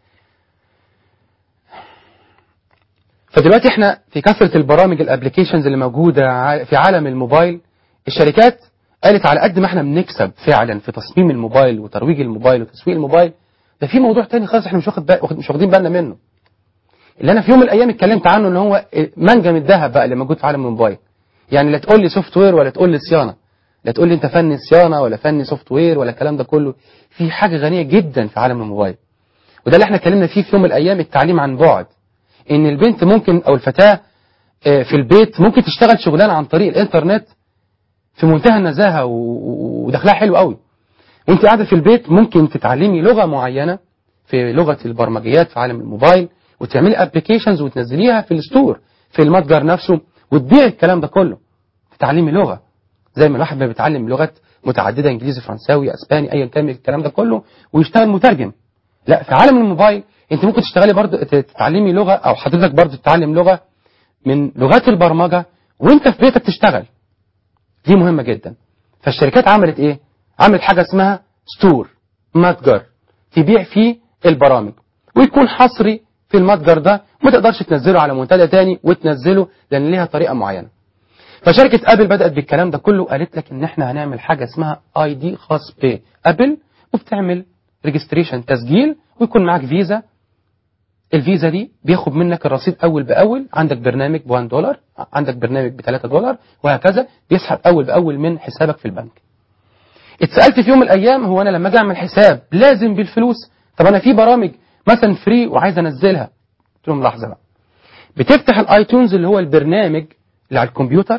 فدلوقتي احنا في كثرة البرامج الابليكيشنز اللي موجودة ع- في عالم الموبايل الشركات قالت على قد ما احنا بنكسب فعلا في تصميم الموبايل وترويج الموبايل وتسويق الموبايل ده في موضوع تاني خالص احنا مش واخد بال- واخد- مش واخدين بالنا منه اللي انا في يوم من الايام اتكلمت عنه ان هو منجم الذهب بقى اللي موجود في عالم الموبايل يعني لا تقول لي سوفت وير ولا تقول لي صيانه لا تقول لي انت فني صيانه ولا فني سوفت وير ولا الكلام ده كله في حاجه غنيه جدا في عالم الموبايل وده اللي احنا اتكلمنا فيه في يوم من الايام التعليم عن بعد ان البنت ممكن او الفتاه آه، في البيت ممكن تشتغل شغلانه عن طريق الانترنت في منتهى النزاهه و- و- ودخلها حلو قوي وانت قاعده في البيت ممكن تتعلمي لغه معينه في لغه البرمجيات في عالم الموبايل وتعملي ابلكيشنز وتنزليها في الستور في المتجر نفسه وتبيع الكلام ده كله تتعلمي لغه زي ما الواحد ما بيتعلم لغات متعدده انجليزي فرنساوي اسباني ايا كان الكلام ده كله ويشتغل مترجم لا في عالم الموبايل انت ممكن تشتغلي برضه تتعلمي لغه او حضرتك برضه تتعلم لغه من لغات البرمجه وانت في بيتك تشتغل دي مهمه جدا فالشركات عملت ايه عملت حاجه اسمها ستور متجر تبيع فيه البرامج ويكون حصري في المتجر ده وما تقدرش تنزله على منتدى تاني وتنزله لان ليها طريقه معينه فشركه ابل بدات بالكلام ده كله قالت لك ان احنا هنعمل حاجه اسمها اي دي خاص بابل وبتعمل ريجستريشن تسجيل ويكون معاك فيزا الفيزا دي بياخد منك الرصيد اول باول عندك برنامج ب 1 دولار عندك برنامج ب 3 دولار وهكذا بيسحب اول باول من حسابك في البنك اتسالت في يوم من الايام هو انا لما اجي اعمل حساب لازم بالفلوس طب انا في برامج مثلا فري وعايز انزلها قلت لهم لحظه بقى بتفتح الايتونز اللي هو البرنامج اللي على الكمبيوتر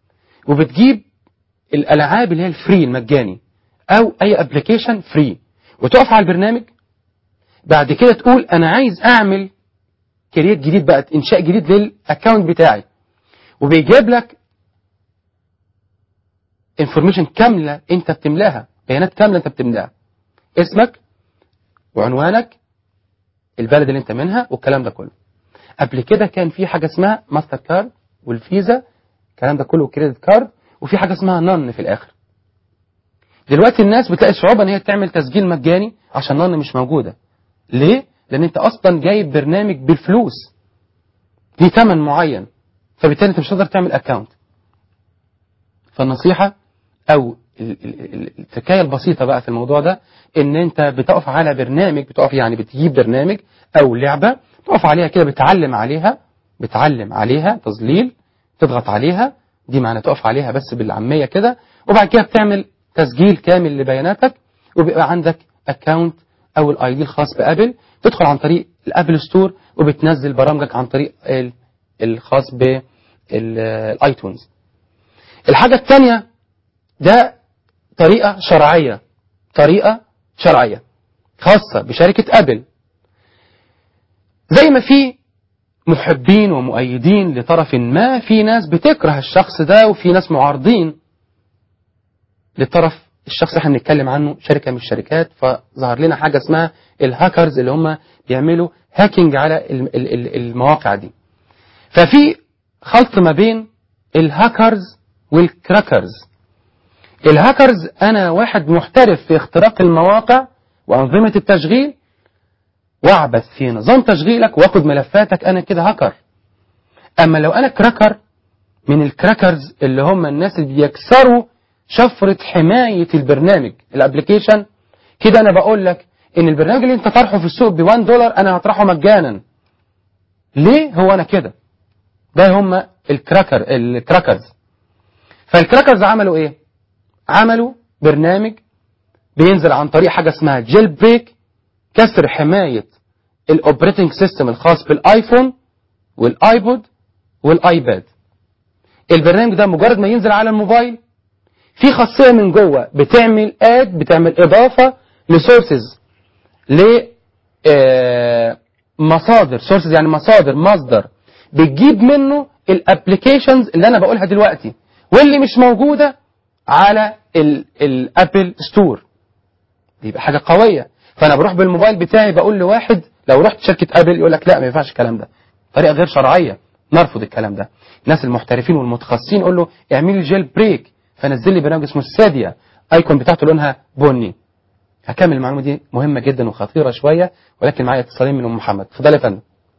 وبتجيب الالعاب اللي هي الفري المجاني او اي ابلكيشن فري وتقف على البرنامج بعد كده تقول انا عايز اعمل كريت جديد بقى انشاء جديد للاكونت بتاعي وبيجيب لك انفورميشن كامله انت بتملاها بيانات كامله انت بتملاها اسمك وعنوانك البلد اللي انت منها والكلام ده كله قبل كده كان في حاجه اسمها ماستر كارد والفيزا الكلام ده كله كريدت كارد وفي حاجه اسمها نن في الاخر دلوقتي الناس بتلاقي صعوبه ان هي تعمل تسجيل مجاني عشان نن مش موجوده ليه لان انت اصلا جايب برنامج بالفلوس ليه ثمن معين فبالتالي انت مش هتقدر تعمل اكونت فالنصيحه او ال- ال- ال- التكايه البسيطه بقى في الموضوع ده ان انت بتقف على برنامج بتقف يعني بتجيب برنامج او لعبه تقف عليها كده بتعلم عليها بتعلم عليها تظليل تضغط عليها دي معنى تقف عليها بس بالعاميه كده وبعد كده بتعمل تسجيل كامل لبياناتك وبيبقى عندك اكونت او الاي دي الخاص بابل تدخل عن طريق الابل ستور وبتنزل برامجك عن طريق ال- الخاص بالايتونز الحاجه الثانيه ده طريقه شرعيه طريقه شرعيه خاصه بشركه ابل زي ما في محبين ومؤيدين لطرف ما في ناس بتكره الشخص ده وفي ناس معارضين للطرف الشخص اللي احنا بنتكلم عنه شركه من الشركات فظهر لنا حاجه اسمها الهاكرز اللي هم بيعملوا هاكينج على ال- ال- ال- المواقع دي ففي خلط ما بين الهاكرز والكراكرز الهاكرز انا واحد محترف في اختراق المواقع وانظمه التشغيل واعبث في نظام تشغيلك واخد ملفاتك انا كده هاكر اما لو انا كراكر من الكراكرز اللي هم الناس اللي بيكسروا شفرة حماية البرنامج الابليكيشن كده انا بقول لك ان البرنامج اللي انت طرحه في السوق ب 1 دولار انا هطرحه مجانا ليه هو انا كده ده هم الكراكر الكراكرز فالكراكرز عملوا ايه عملوا برنامج بينزل عن طريق حاجه اسمها جيل بريك كسر حمايه الاوبريتنج سيستم الخاص بالايفون والايبود والايباد البرنامج ده مجرد ما ينزل على الموبايل في خاصيه من جوه بتعمل اد بتعمل اضافه لسورسز ل آه، مصادر سورسز يعني مصادر مصدر بتجيب منه الابلكيشنز اللي انا بقولها دلوقتي واللي مش موجوده على ال- الابل ستور دي يبقى حاجه قويه فانا بروح بالموبايل بتاعي بقول لواحد لو رحت شركه ابل يقول لك لا ما ينفعش الكلام ده طريقه غير شرعيه نرفض الكلام ده الناس المحترفين والمتخصصين يقول له اعمل لي جيل بريك فنزل لي برنامج اسمه السادية ايكون بتاعته لونها بني هكمل المعلومه دي مهمه جدا وخطيره شويه ولكن معايا اتصالين من ام محمد اتفضلي يا فندم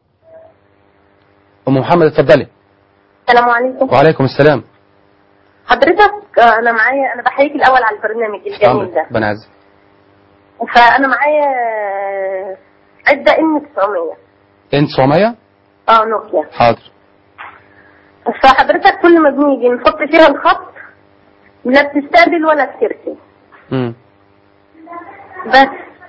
ام محمد اتفضلي السلام عليكم وعليكم السلام حضرتك آه، انا معايا انا بحييك الاول على البرنامج الجميل ده ربنا يعزك فانا معايا آه، عده ام 900 انت 900 اه نوكيا حاضر فحضرتك كل ما بنيجي نحط فيها الخط لا بتستقبل ولا بترسل امم بس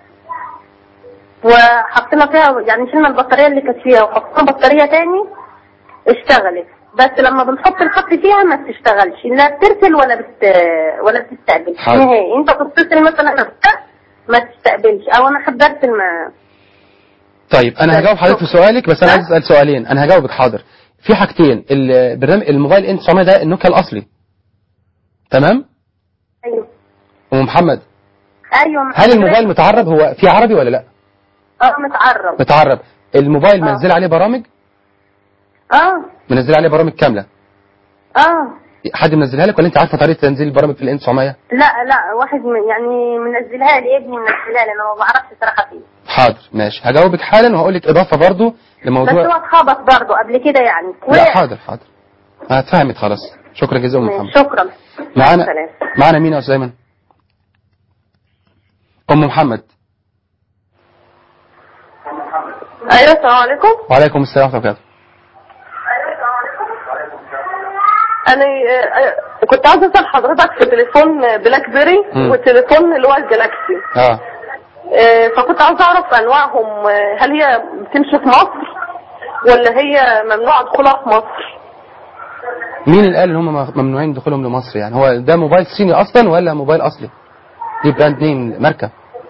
وحطينا فيها يعني شلنا البطاريه اللي كانت فيها وحطينا بطاريه تاني اشتغلت بس لما بنحط الخط فيها ما بتشتغلش لا بترسل ولا بت... ولا بتستقبل حاضر. نهائي انت تتصل مثلا بتاع ما تستقبلش او انا حابه ارسل ما طيب انا بس هجاوب حضرتك في سؤالك بس انا ها؟ عايز اسال سؤالين انا هجاوبك حاضر في حاجتين البرنامج الموبايل ان 900 ده النوكيا الاصلي تمام ايوه ام محمد ايوه هل الموبايل متعرب هو في عربي ولا لا اه متعرب متعرب الموبايل آه. منزل عليه برامج اه منزل عليه برامج كامله اه حد منزلها لك ولا انت عارفه طريقه تنزيل البرامج في الان 900 لا لا واحد من يعني منزلها لي ابني منزلها لي انا ما بعرفش صراحه فيه حاضر ماشي هجاوبك حالا وهقول لك اضافه برضو بس هو لموضوع اتخبط برضه قبل كده يعني لا حاضر حاضر هتفهمت خلاص شكرا جزيلا ام محمد شكرا معانا السلام. معانا مين يا استاذ ايمن ام محمد ايوه السلام عليكم وعليكم السلام ورحمه الله وبركاته انا آه، كنت عايزه اسال حضرتك في تليفون بلاك بيري مم. وتليفون اللي هو الجلاكسي اه آه، فكنت عايزه اعرف انواعهم آه، هل هي بتمشي في مصر ولا هي ممنوع دخولها في مصر مين اللي قال ان هم ممنوعين دخولهم لمصر يعني هو ده موبايل صيني اصلا ولا موبايل اصلي دي براند نيم ماركه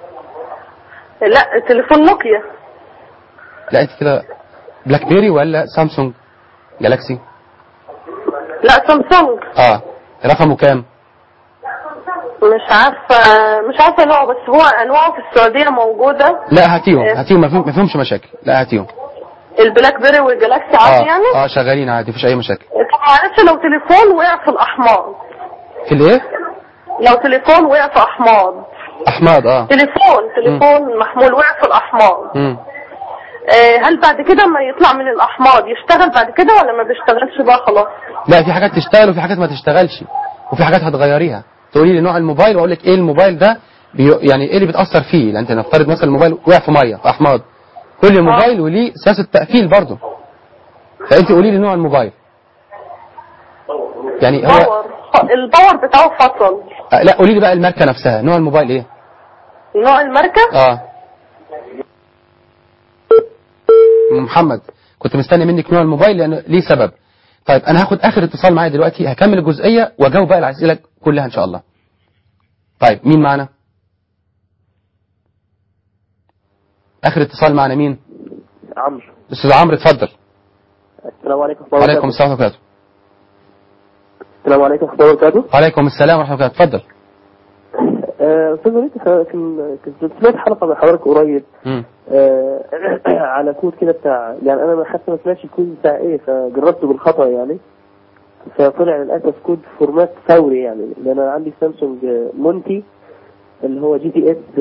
لا تليفون نوكيا لا انت كده بلاك بيري ولا سامسونج جالاكسي لا سامسونج اه رقمه كام مش عارفه مش عارفه نوعه بس هو انواعه في السعوديه موجوده لا هاتيهم إيه. هاتيهم ما فيهم- ما فيهمش مشاكل لا هاتيهم البلاك بيري والجلاكسي اه عادي يعني اه شغالين عادي مفيش اي مشاكل طب معلش لو تليفون وقع في الاحماض في الايه لو تليفون وقع في احماض احمد اه تليفون تليفون محمول وقع في الاحماض امم آه، هل بعد كده ما يطلع من الاحماض يشتغل بعد كده ولا ما بيشتغلش بقى خلاص لا في حاجات تشتغل وفي حاجات ما تشتغلش وفي حاجات هتغيريها تقولي لي نوع الموبايل واقول لك ايه الموبايل ده بي يعني ايه اللي بتاثر فيه لان انت نفترض مثلا الموبايل وقع في ميه في احماض كل موبايل وليه سياسه تقفيل برضه فانت قولي لي نوع الموبايل يعني هو باور الباور بتاعه فصل آه، لا قولي لي بقى الماركه نفسها نوع الموبايل ايه نوع الماركه اه أم محمد كنت مستني منك نوع الموبايل لانه ليه سبب طيب انا هاخد اخر اتصال معايا دلوقتي هكمل الجزئيه واجاوب بقى الاسئله كلها ان شاء الله طيب مين معانا اخر اتصال معانا مين عمرو استاذ عمرو اتفضل السلام عليكم ورحمة الله وعليكم وبركاته. السلام ورحمه الله وبركاته السلام عليكم ورحمة الله وبركاته وعليكم السلام ورحمه الله وبركاته اتفضل آه، أستاذ وليد ف- كان- كنت سمعت حلقة من حضرتك قريب مم. آه، على كود كده بتاع يعني أنا ما حتى ما سمعتش الكود بتاع إيه فجربته بالخطأ يعني فطلع للأسف كود فورمات ثوري يعني لأن أنا عندي سامسونج آه، مونتي اللي هو جي تي اس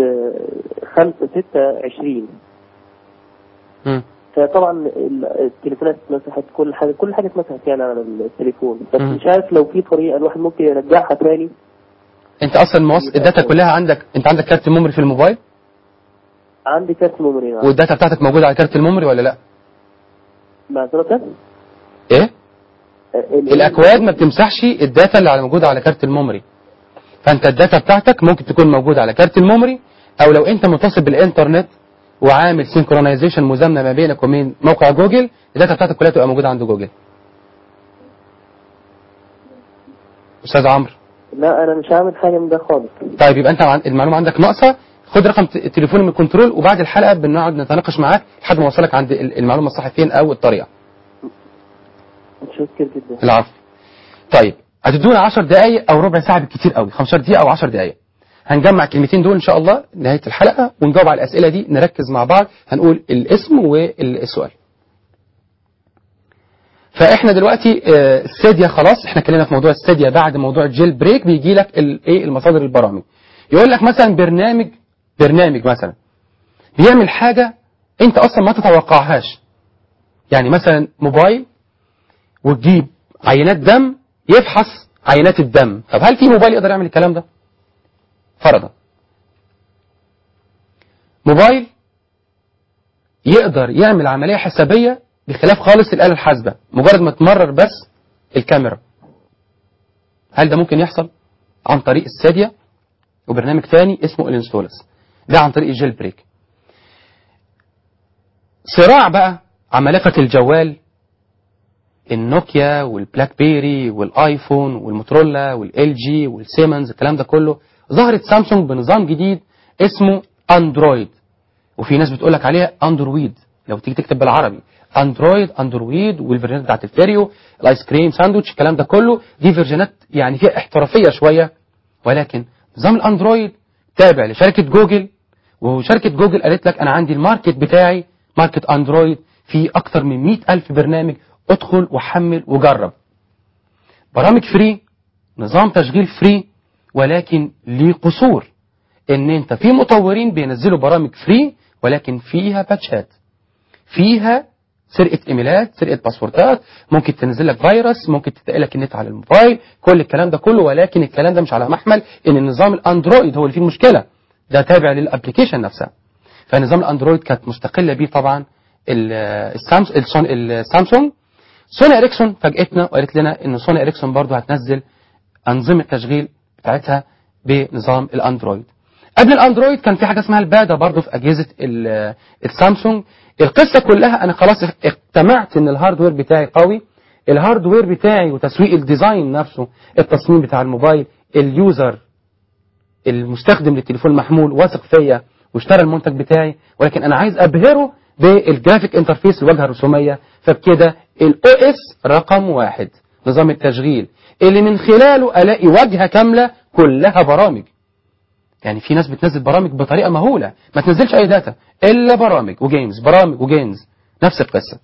526 مم. فطبعا ال- التليفونات اتمسحت كل حاجه كل حاجه اتمسحت يعني على التليفون بس مم. مش عارف لو في طريقه الواحد ممكن يرجعها تاني انت اصلا موص... الداتا كلها عندك انت عندك كارت ميموري في الموبايل عندي كارت ميموري نعم. والداتا بتاعتك موجوده على كارت الميموري ولا لا معذرة ايه ال- الاكواد ما بتمسحش الداتا اللي على موجوده على كارت الميموري فانت الداتا بتاعتك ممكن تكون موجوده على كارت الميموري او لو انت متصل بالانترنت وعامل سينكرونايزيشن مزامنه ما بينك وبين موقع جوجل الداتا بتاعتك كلها تبقى موجوده عند جوجل استاذ عمرو لا انا مش عامل حاجه من ده خالص طيب يبقى انت عن- المعلومه عندك ناقصه خد رقم ت- التليفون من الكنترول وبعد الحلقه بنقعد نتناقش معاك لحد ما اوصلك عند ال- المعلومه الصح فين او الطريقه متشكر جدا العفو طيب هتدونا 10 دقائق او ربع ساعه بالكتير قوي 15 دقيقه او 10 دقائق هنجمع الكلمتين دول ان شاء الله نهايه الحلقه ونجاوب على الاسئله دي نركز مع بعض هنقول الاسم والسؤال فاحنا دلوقتي آه، الساديا خلاص احنا اتكلمنا في موضوع الساديا بعد موضوع الجيل بريك بيجي لك ايه المصادر البرامج يقول لك مثلا برنامج برنامج مثلا بيعمل حاجه انت اصلا ما تتوقعهاش يعني مثلا موبايل وتجيب عينات دم يفحص عينات الدم طب هل في موبايل يقدر يعمل الكلام ده فرضا موبايل يقدر يعمل عملية حسابية بخلاف خالص الآلة الحاسبة مجرد ما تمرر بس الكاميرا هل ده ممكن يحصل عن طريق السادية وبرنامج تاني اسمه الانستولس ده عن طريق الجيل بريك صراع بقى عمالقة الجوال النوكيا والبلاك بيري والايفون والموتورولا والال جي والسيمنز الكلام ده كله ظهرت سامسونج بنظام جديد اسمه اندرويد وفي ناس بتقول لك عليها اندرويد لو تيجي تكتب بالعربي اندرويد اندرويد والفيرجنات بتاعت الفيريو الايس كريم ساندوتش الكلام ده كله دي فيرجنات يعني فيها احترافيه شويه ولكن نظام الاندرويد تابع لشركه جوجل وشركه جوجل قالت لك انا عندي الماركت بتاعي ماركت اندرويد فيه اكتر من 100 الف برنامج ادخل وحمل وجرب برامج فري نظام تشغيل فري ولكن ليه قصور ان انت في مطورين بينزلوا برامج فري ولكن فيها باتشات فيها سرقة ايميلات سرقة باسوردات ممكن تنزل لك فيروس ممكن تتقل لك النت على الموبايل كل الكلام ده كله ولكن الكلام ده مش على محمل ان النظام الاندرويد هو اللي فيه المشكلة ده تابع للابلكيشن نفسها فنظام الاندرويد كانت مستقلة بيه طبعا ال- السامس- السون- السامسونج سوني اريكسون فاجئتنا وقالت لنا ان سوني اريكسون برضو هتنزل انظمه تشغيل بتاعتها بنظام الاندرويد قبل الاندرويد كان في حاجه اسمها البادا برضو في اجهزه ال- السامسونج القصه كلها انا خلاص اقتنعت ان الهاردوير بتاعي قوي الهاردوير بتاعي وتسويق الديزاين نفسه التصميم بتاع الموبايل اليوزر المستخدم للتليفون المحمول واثق فيا واشترى المنتج بتاعي ولكن انا عايز ابهره بالجرافيك انترفيس الواجهه الرسوميه فبكده الاو اس رقم واحد نظام التشغيل اللي من خلاله الاقي واجهه كامله كلها برامج يعني في ناس بتنزل برامج بطريقه مهوله ما تنزلش اي داتا الا برامج وجيمز برامج وجيمز نفس القصه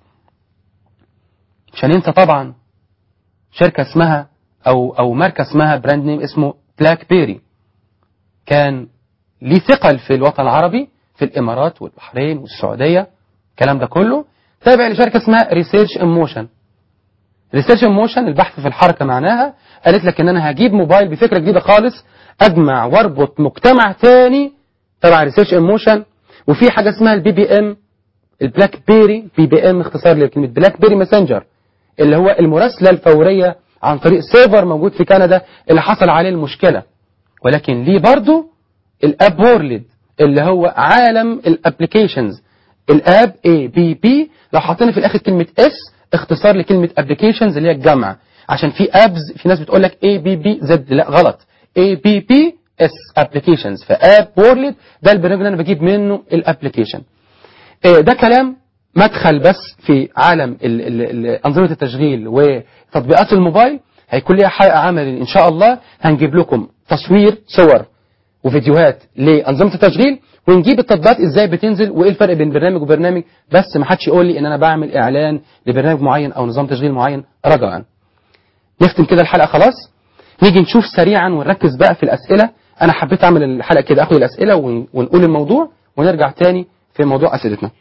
مش هننسى طبعا شركه اسمها او او ماركه اسمها براند نيم اسمه بلاك بيري كان ليه ثقل في الوطن العربي في الامارات والبحرين والسعوديه الكلام ده كله تابع لشركه اسمها ريسيرش ان موشن ريسيرش ان موشن البحث في الحركه معناها قالت لك ان انا هجيب موبايل بفكره جديده خالص اجمع واربط مجتمع تاني تبع ريسيرش ان موشن وفي حاجه اسمها البي بي ام البلاك بيري بي بي ام اختصار لكلمه بلاك بيري ماسنجر اللي هو المراسله الفوريه عن طريق سيرفر موجود في كندا اللي حصل عليه المشكله ولكن ليه برضه الاب وورلد اللي هو عالم الابلكيشنز الاب اي بي بي لو حطينا في الاخر كلمه اس اختصار لكلمه ابلكيشنز اللي هي الجمع عشان في ابز في ناس بتقول لك اي بي بي زد لا غلط اي بي بي اس ابلكيشنز فاب وورلد ده البرنامج اللي انا بجيب منه الابلكيشن ده كلام مدخل بس في عالم ال- ال- ال- انظمه التشغيل وتطبيقات الموبايل هيكون ليها حلقه عمل ان شاء الله هنجيب لكم تصوير صور وفيديوهات لانظمه التشغيل ونجيب التطبيقات ازاي بتنزل وايه الفرق بين برنامج وبرنامج بس ما حدش يقول لي ان انا بعمل اعلان لبرنامج معين او نظام تشغيل معين رجاء نختم كده الحلقه خلاص نيجي نشوف سريعا ونركز بقى في الاسئله انا حبيت اعمل الحلقه كده اخد الاسئله ون- ونقول الموضوع ونرجع تاني في موضوع اسئلتنا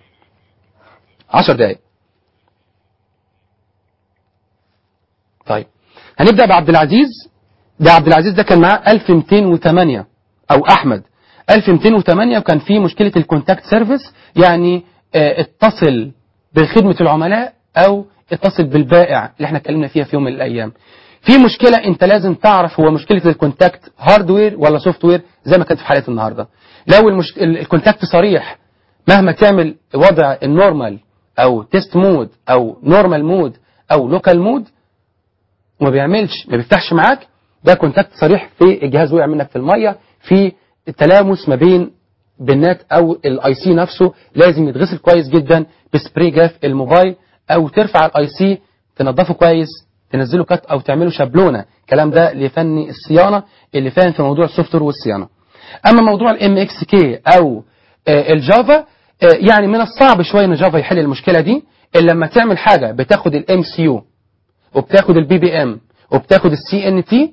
10 دقايق طيب هنبدا بعبد العزيز ده عبد العزيز ده كان معاه 1208 او احمد 1208 وكان فيه مشكله الكونتاكت سيرفيس يعني آه، اتصل بخدمه العملاء او اتصل بالبائع اللي احنا اتكلمنا فيها في يوم من الايام في مشكله انت لازم تعرف هو مشكله الكونتاكت هاردوير ولا سوفت وير زي ما كانت في حلقه النهارده لو المش... ال- الكونتاكت صريح مهما تعمل وضع النورمال او تيست مود او نورمال مود او لوكال مود وما بيعملش ما بيفتحش معاك ده كونتاكت صريح في الجهاز وقع منك في الميه في التلامس ما بين بالنات او الاي سي نفسه لازم يتغسل كويس جدا بسبراي جاف الموبايل او ترفع الاي سي تنضفه كويس تنزله كات او تعمله شابلونه الكلام ده لفني الصيانه اللي فاهم في موضوع السوفت وير والصيانه اما موضوع الام اكس كي او آه، الجافا آه، يعني من الصعب شويه ان جافا يحل المشكله دي الا لما تعمل حاجه بتاخد الام سي يو وبتاخد البي بي ام وبتاخد السي ان تي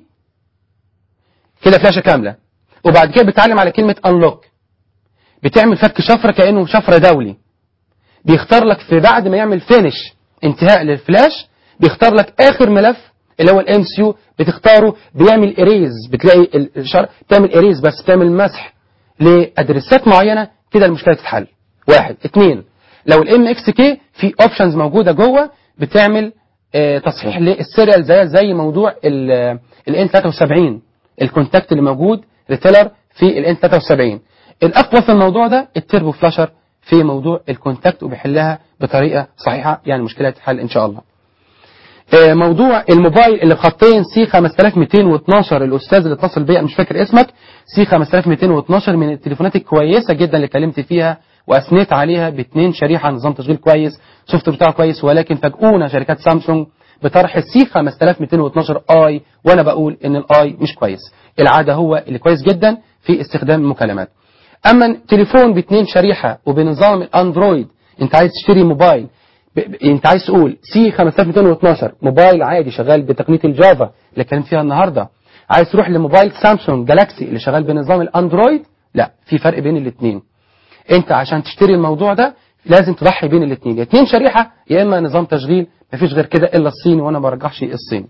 كده فلاشه كامله وبعد كده بتعلم على كلمه انلوك بتعمل فك شفره كانه شفره دولي بيختار لك في بعد ما يعمل فينش انتهاء للفلاش بيختار لك اخر ملف اللي هو الام سي يو بتختاره بيعمل اريز بتلاقي الشر... بتعمل اريز بس بتعمل مسح لادرسات معينه كده المشكله تتحل واحد اثنين لو الام اكس كي في اوبشنز موجوده جوه بتعمل آه تصحيح للسيريال زي زي موضوع الان 73 الكونتاكت اللي موجود ريتيلر في الان 73 الاقوى في الموضوع ده التربو فلاشر في موضوع الكونتاكت وبيحلها بطريقه صحيحه يعني المشكله تتحل ان شاء الله آه موضوع الموبايل اللي بخطين سي 5212 الاستاذ اللي اتصل بيا مش فاكر اسمك سي 5212 من التليفونات الكويسه جدا اللي كلمت فيها واثنيت عليها باثنين شريحه نظام تشغيل كويس سوفت بتاعه كويس ولكن فاجئونا شركات سامسونج بطرح السي 5212 اي وانا بقول ان الاي مش كويس العاده هو اللي كويس جدا في استخدام المكالمات اما تليفون باثنين شريحه وبنظام الاندرويد انت عايز تشتري موبايل ب... ب... انت عايز تقول سي 5212 موبايل عادي شغال بتقنيه الجافا اللي اتكلمت فيها النهارده عايز تروح لموبايل سامسونج جالاكسي اللي شغال بنظام الاندرويد لا في فرق بين الاثنين انت عشان تشتري الموضوع ده لازم تضحي بين الاثنين يا اثنين شريحه يا اما نظام تشغيل مفيش غير كده الا الصيني وانا ما برجحش الصيني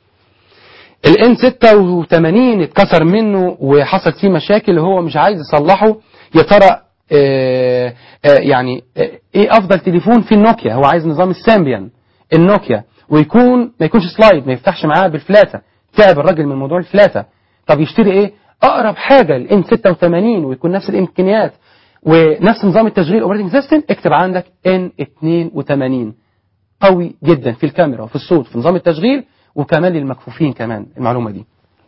الان 86 اتكسر منه وحصل فيه مشاكل هو مش عايز يصلحه يا ترى آه آه يعني آه ايه افضل تليفون في النوكيا هو عايز نظام السامبيان النوكيا ويكون ما يكونش سلايد ما يفتحش معاه بالفلاته تعب الراجل من موضوع الفلاته طب يشتري ايه اقرب حاجه الان 86 ويكون نفس الامكانيات ونفس نظام التشغيل اوبريتنج سيستم اكتب عندك ان 82 قوي جدا في الكاميرا وفي الصوت في نظام التشغيل وكمان للمكفوفين كمان المعلومه دي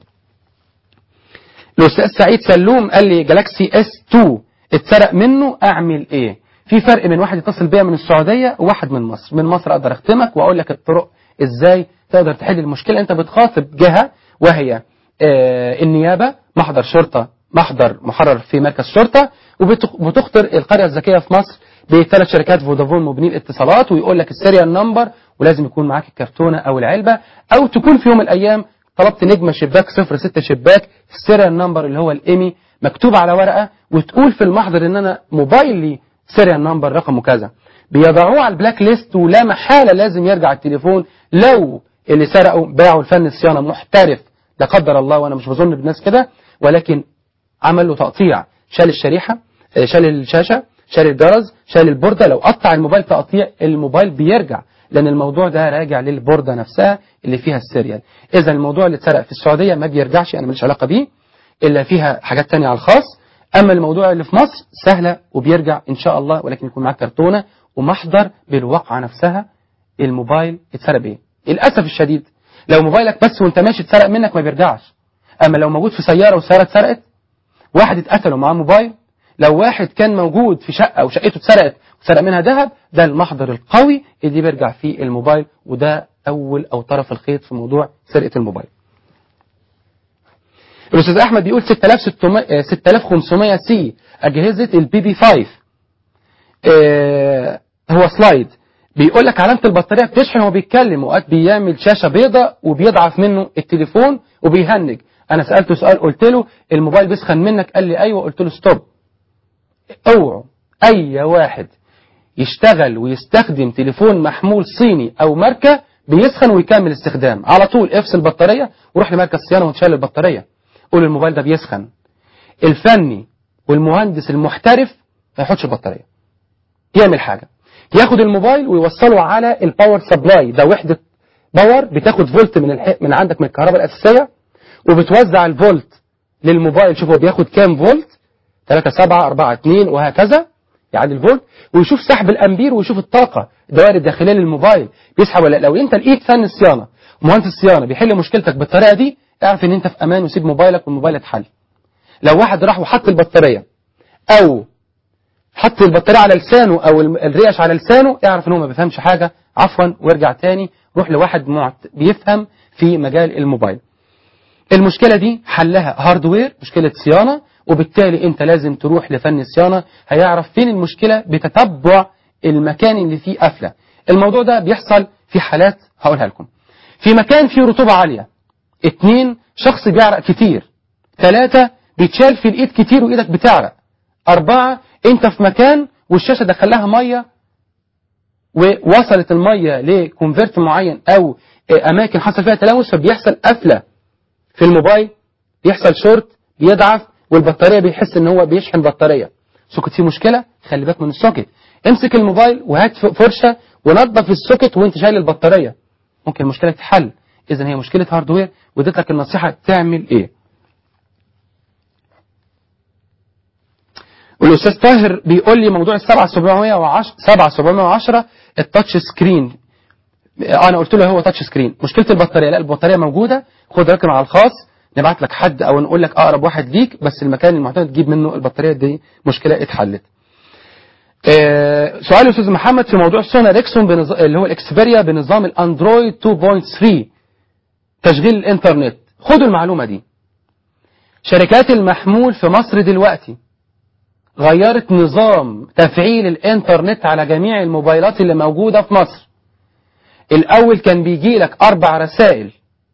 الاستاذ سعيد سلوم قال لي جالاكسي اس 2 اتسرق منه اعمل ايه في فرق بين واحد يتصل بيا من السعوديه وواحد من مصر من مصر اقدر اختمك واقول لك الطرق ازاي تقدر تحل المشكله انت بتخاطب جهه وهي آه النيابه محضر شرطه محضر محرر في مركز شرطه وبتخطر القريه الذكيه في مصر بثلاث شركات فودافون مبنين اتصالات ويقول لك السيريال نمبر ولازم يكون معاك الكرتونه او العلبه او تكون في يوم من الايام طلبت نجمه شباك 06 شباك في السيريال نمبر اللي هو الايمي مكتوب على ورقه وتقول في المحضر ان انا موبايلي سيريال نمبر رقمه كذا بيضعوه على البلاك ليست ولا محاله لازم يرجع التليفون لو اللي سرقوا باعوا الفن الصيانه محترف لا قدر الله وانا مش بظن بالناس كده ولكن عمل له تقطيع شال الشريحه شال الشاشه شال الجرس شال البورده لو قطع الموبايل تقطيع الموبايل بيرجع لان الموضوع ده راجع للبورده نفسها اللي فيها السيريال اذا الموضوع اللي اتسرق في السعوديه ما بيرجعش انا ماليش علاقه بيه الا فيها حاجات تانية على الخاص اما الموضوع اللي في مصر سهله وبيرجع ان شاء الله ولكن يكون معاك كرتونه ومحضر بالواقعه نفسها الموبايل اتسرق بايه للاسف الشديد لو موبايلك بس وانت ماشي اتسرق منك ما بيرجعش اما لو موجود في سياره والسياره اتسرقت واحد اتقتل ومعاه موبايل لو واحد كان موجود في شقه وشقته اتسرقت وسرق منها ذهب ده المحضر القوي اللي بيرجع فيه الموبايل وده اول او طرف الخيط في موضوع سرقه الموبايل الاستاذ احمد بيقول 6600 6500 سي اجهزه البي بي 5 آه هو سلايد بيقول لك علامه البطاريه بتشحن وهو بيتكلم اوقات بيعمل شاشه بيضاء وبيضعف منه التليفون وبيهنج انا سالته سؤال قلت له الموبايل بيسخن منك قال لي ايوه قلت له ستوب اوعوا اي واحد يشتغل ويستخدم تليفون محمول صيني او ماركه بيسخن ويكمل استخدام على طول افصل البطاريه وروح لمركز صيانه وتشيل البطاريه قول الموبايل ده بيسخن الفني والمهندس المحترف ما يحطش البطاريه يعمل حاجه ياخد الموبايل ويوصله على الباور سبلاي ده وحده باور بتاخد فولت من الح... من عندك من الكهرباء الاساسيه وبتوزع الفولت للموبايل شوف هو بياخد كام فولت 3 7 4 2 وهكذا يعني الفولت ويشوف سحب الامبير ويشوف الطاقه الدوائر الداخليه للموبايل بيسحب ولا لو انت لقيت فن الصيانه مهندس الصيانه بيحل مشكلتك بالطريقه دي اعرف ان انت في امان وسيب موبايلك والموبايل اتحل لو واحد راح وحط البطاريه او حط البطاريه على لسانه او الريش على لسانه اعرف ان هو ما بيفهمش حاجه عفوا وارجع تاني روح لواحد معت... بيفهم في مجال الموبايل المشكله دي حلها هاردوير مشكله صيانه وبالتالي انت لازم تروح لفن الصيانه هيعرف فين المشكله بتتبع المكان اللي فيه قفله الموضوع ده بيحصل في حالات هقولها لكم في مكان فيه رطوبة عالية اتنين شخص بيعرق كتير ثلاثة بيتشال في الايد كتير وايدك بتعرق اربعة انت في مكان والشاشة دخلها مية ووصلت المية لكونفرت معين او اماكن حصل فيها تلوث فبيحصل قفلة في الموبايل بيحصل شورت بيضعف والبطارية بيحس ان هو بيشحن بطارية سوكت فيه مشكلة خلي بالك من السوكت امسك الموبايل وهات فرشة ونظف السوكت وانت شايل البطارية ممكن المشكلة تتحل اذا هي مشكلة هاردوير واديت لك النصيحة تعمل ايه والاستاذ طاهر بيقول لي موضوع ال 7710 7710 التاتش سكرين آه، انا قلت له هو تاتش سكرين مشكله البطاريه لا البطاريه موجوده خد رقم على الخاص نبعت لك حد او نقول لك اقرب واحد ليك بس المكان المعتمد تجيب منه البطاريه دي مشكله اتحلت آه، سؤال استاذ محمد في موضوع سونا ريكسون بنظ... اللي هو الاكسبيريا بنظام الاندرويد 2.3 تشغيل الانترنت خدوا المعلومه دي شركات المحمول في مصر دلوقتي غيرت نظام تفعيل الانترنت على جميع الموبايلات اللي موجودة في مصر الاول كان بيجي لك اربع رسائل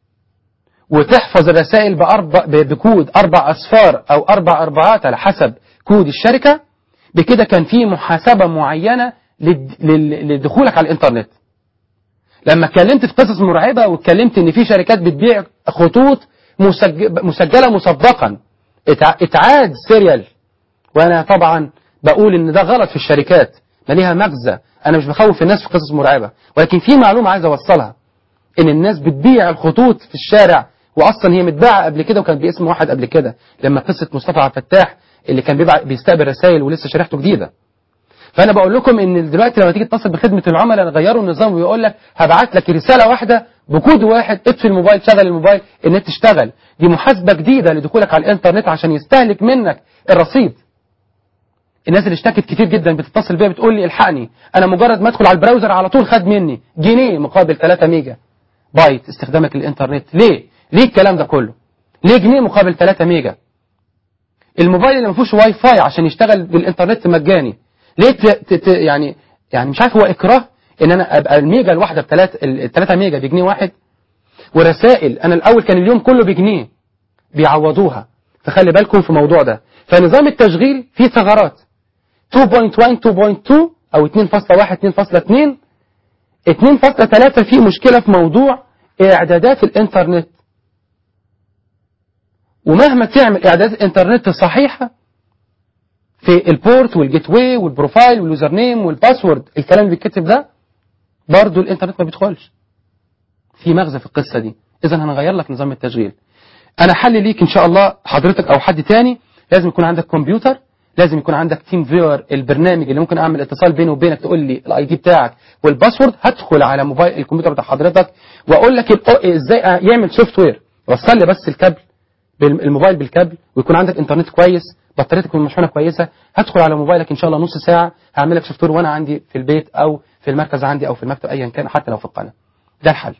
وتحفظ الرسائل بأربع بكود اربع اصفار او اربع اربعات على حسب كود الشركة بكده كان في محاسبة معينة لد- لل- لدخولك على الانترنت لما اتكلمت في قصص مرعبة واتكلمت ان في شركات بتبيع خطوط مسج- مسجلة مسبقا اتع- اتعاد سيريال وانا طبعا بقول ان ده غلط في الشركات ما ليها مغزى انا مش بخوف الناس في قصص مرعبة ولكن في معلومة عايز اوصلها ان الناس بتبيع الخطوط في الشارع واصلا هي متباعة قبل كده وكان باسم واحد قبل كده لما قصة مصطفى عبد الفتاح اللي كان بيبع بيستقبل رسائل ولسه شريحته جديدة فانا بقول لكم ان دلوقتي لما تيجي تتصل بخدمه العملاء غيروا النظام ويقول لك هبعت لك رساله واحده بكود واحد اطفي الموبايل شغل الموبايل النت تشتغل دي محاسبه جديده لدخولك على الانترنت عشان يستهلك منك الرصيد الناس اللي اشتكت كتير جدا بتتصل بيا بتقول لي الحقني انا مجرد ما ادخل على البراوزر على طول خد مني جنيه مقابل 3 ميجا بايت استخدامك للانترنت ليه ليه الكلام ده كله ليه جنيه مقابل 3 ميجا الموبايل اللي ما فيهوش واي فاي عشان يشتغل بالانترنت مجاني ليه ت... ت... ت... يعني يعني مش عارف هو اكراه ان انا ابقى الميجا الواحده ب 3 ال 3 ميجا بجنيه واحد ورسائل انا الاول كان اليوم كله بجنيه بيعوضوها فخلي بالكم في الموضوع ده فنظام التشغيل فيه ثغرات 2.1 2.2 او 2.1 2.2 2.3 فيه مشكلة في موضوع اعدادات الانترنت ومهما تعمل اعدادات الانترنت صحيحة في البورت والجيت واي والبروفايل واليوزر نيم والباسورد الكلام اللي بيتكتب ده برضه الانترنت ما بيدخلش في مغزى في القصة دي اذا هنغير لك نظام التشغيل انا حل ليك ان شاء الله حضرتك او حد تاني لازم يكون عندك كمبيوتر لازم يكون عندك تيم فيور البرنامج اللي ممكن اعمل اتصال بيني وبينك تقول لي الاي دي بتاعك والباسورد هدخل على موبايل الكمبيوتر بتاع حضرتك واقول لك الأو- ازاي يعمل سوفت وير وصل لي بس الكابل بالموبايل بالكابل ويكون عندك انترنت كويس بطاريتك تكون مشحونه كويسه هدخل على موبايلك ان شاء الله نص ساعه هعمل لك سوفت وير وانا عندي في البيت او في المركز عندي او في المكتب ايا كان حتى لو في القناه ده الحل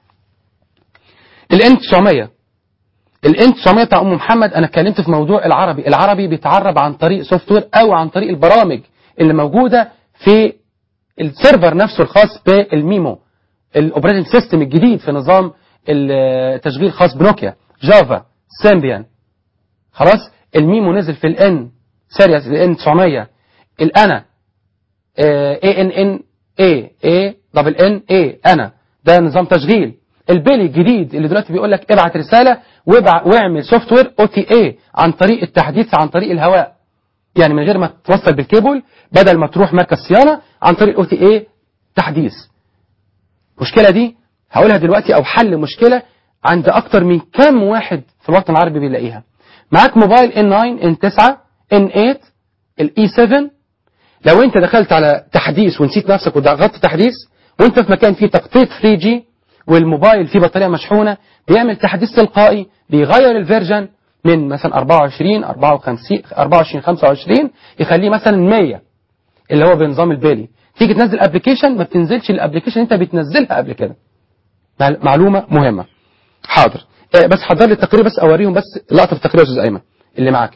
الان 900 الان 900 بتاع ام محمد انا اتكلمت في موضوع العربي العربي بيتعرب عن طريق سوفت وير او عن طريق البرامج اللي موجوده في السيرفر نفسه الخاص بالميمو الاوبريتنج سيستم الجديد في نظام التشغيل الخاص بنوكيا جافا سيمبيان خلاص الميمو نزل في الان سيريس الان 900 الانا اي ان ان اي اي دبل ان اي انا ده نظام تشغيل البيلي الجديد اللي دلوقتي بيقول لك ابعت رساله وابع واعمل سوفت وير او تي اي عن طريق التحديث عن طريق الهواء يعني من غير ما توصل بالكيبل بدل ما تروح مركز صيانه عن طريق او تي اي تحديث المشكله دي هقولها دلوقتي او حل مشكله عند اكتر من كام واحد في الوطن العربي بيلاقيها معاك موبايل N9 N9 N8 الاي 7 لو انت دخلت على تحديث ونسيت نفسك وضغطت تحديث وانت في مكان فيه تقطيع 3G والموبايل فيه بطارية مشحونة بيعمل تحديث تلقائي بيغير الفيرجن من مثلا 24 54 24 25 يخليه مثلا 100 اللي هو بنظام البيلي تيجي تنزل ابلكيشن ما بتنزلش الابلكيشن انت بتنزلها قبل كده مع- معلومة مهمة حاضر آه، بس حضر لي التقرير بس اوريهم بس لقطة في التقرير يا استاذ ايمن اللي معاك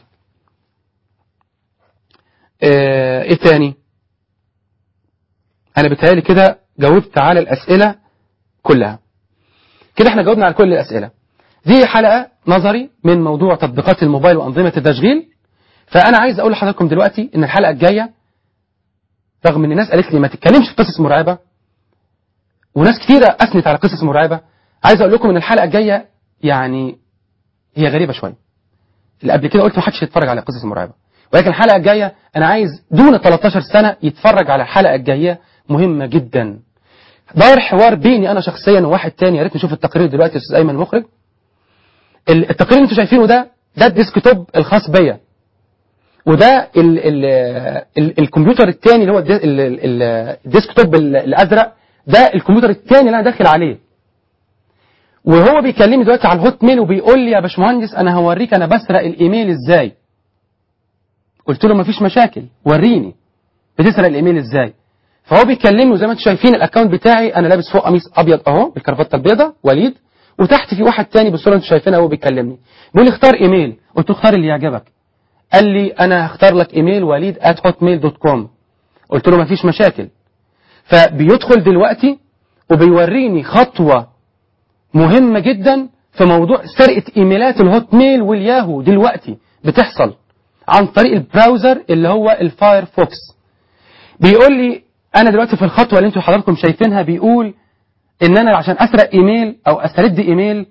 آه، ايه تاني انا بتهيألي كده جاوبت على الاسئلة كلها كده احنا جاوبنا على كل الاسئله دي حلقه نظري من موضوع تطبيقات الموبايل وانظمه التشغيل فانا عايز اقول لحضراتكم دلوقتي ان الحلقه الجايه رغم ان الناس قالت لي ما تتكلمش في قصص مرعبه وناس كتيره اثنت على قصص مرعبه عايز اقول لكم ان الحلقه الجايه يعني هي غريبه شويه اللي قبل كده قلت ما حدش يتفرج على قصص مرعبه ولكن الحلقه الجايه انا عايز دون 13 سنه يتفرج على الحلقه الجايه مهمه جدا دار حوار بيني انا شخصيا وواحد تاني يا ريت نشوف التقرير دلوقتي يا استاذ ايمن المخرج ال- التقرير اللي انتوا شايفينه ده ده الديسكتوب الخاص بيا وده ال ال ال الكمبيوتر الثاني اللي هو الدي- ال- ال- ال- الديسكتوب ال- الازرق ده الكمبيوتر الثاني اللي انا داخل عليه وهو بيكلمني دلوقتي على الهوت ميل وبيقول لي يا باشمهندس انا هوريك انا بسرق الايميل ازاي قلت له مفيش مشاكل وريني بتسرق الايميل ازاي فهو بيكلمني وزي ما انتم شايفين الاكونت بتاعي انا لابس فوق قميص ابيض اهو بالكرافته البيضاء وليد وتحت في واحد تاني بالصوره اللي انتم شايفينها هو بيكلمني بيقول لي اختار ايميل قلت له اختار اللي يعجبك قال لي انا هختار لك ايميل وليد at hotmail.com قلت له مفيش مشاكل فبيدخل دلوقتي وبيوريني خطوه مهمه جدا في موضوع سرقه ايميلات الهوت ميل والياهو دلوقتي بتحصل عن طريق البراوزر اللي هو الفايرفوكس بيقول لي انا دلوقتي في الخطوه اللي انتوا حضراتكم شايفينها بيقول ان انا عشان اسرق ايميل او استرد ايميل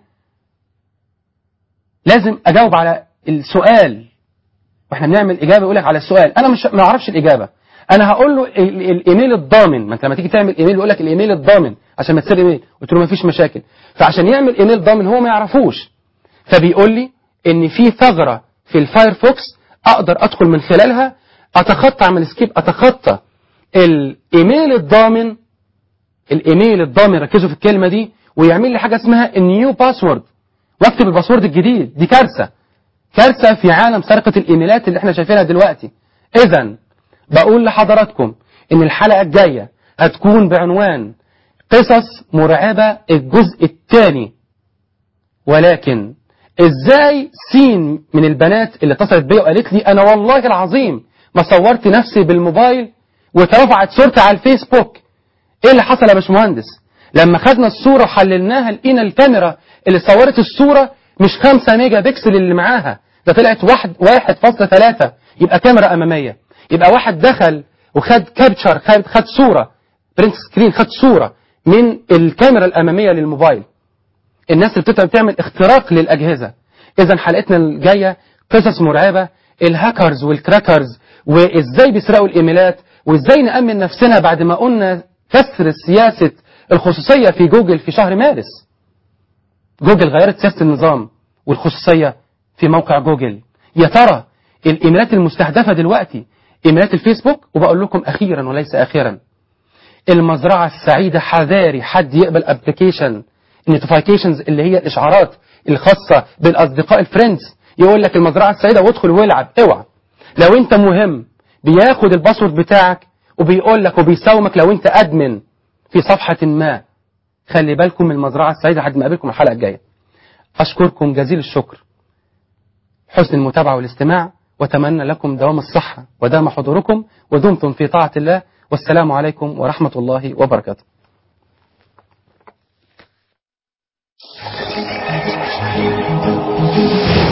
لازم اجاوب على السؤال واحنا بنعمل اجابه يقول لك على السؤال انا مش ما اعرفش الاجابه انا هقول له ال- ال- الايميل الضامن ما انت لما تيجي تعمل ايميل يقول لك الايميل الضامن عشان ما تسرق ايميل قلت له ما فيش مشاكل فعشان يعمل ايميل ضامن هو ما يعرفوش فبيقول لي ان في ثغره في الفايرفوكس اقدر ادخل من خلالها اتخطى اعمل سكيب اتخطى الايميل الضامن الايميل الضامن ركزوا في الكلمه دي ويعمل لي حاجه اسمها النيو باسورد واكتب الباسورد الجديد دي كارثه كارثه في عالم سرقه الايميلات اللي احنا شايفينها دلوقتي اذا بقول لحضراتكم ان الحلقه الجايه هتكون بعنوان قصص مرعبه الجزء الثاني ولكن ازاي سين من البنات اللي اتصلت بيا وقالت لي انا والله العظيم ما صورت نفسي بالموبايل واترفعت صورتي على الفيسبوك ايه اللي حصل يا باشمهندس لما خدنا الصورة وحللناها لقينا الكاميرا اللي صورت الصورة مش 5 ميجا بكسل اللي معاها ده طلعت واحد واحد فاصلة ثلاثة يبقى كاميرا أمامية يبقى واحد دخل وخد كابتشر خد, خد صورة برنت سكرين خد صورة من الكاميرا الأمامية للموبايل الناس اللي بتبقى بتعمل اختراق للأجهزة إذا حلقتنا الجاية قصص مرعبة الهاكرز والكراكرز وإزاي بيسرقوا الإيميلات وإزاي نأمن نفسنا بعد ما قلنا كسر سياسة الخصوصية في جوجل في شهر مارس جوجل غيرت سياسة النظام والخصوصية في موقع جوجل يا ترى الإيميلات المستهدفة دلوقتي إيميلات الفيسبوك وبقول لكم أخيرا وليس آخرا المزرعة السعيدة حذاري حد يقبل ابلكيشن نوتيفيكيشنز اللي هي الإشعارات الخاصة بالأصدقاء الفريندز يقول لك المزرعة السعيدة وادخل والعب اوعى لو انت مهم بياخد الباسورد بتاعك وبيقول لك وبيساومك لو انت ادمن في صفحة ما خلي بالكم من المزرعة السعيدة لحد ما اقابلكم الحلقة الجاية اشكركم جزيل الشكر حسن المتابعة والاستماع واتمنى لكم دوام الصحة ودام حضوركم ودمتم في طاعة الله والسلام عليكم ورحمة الله وبركاته Thank you.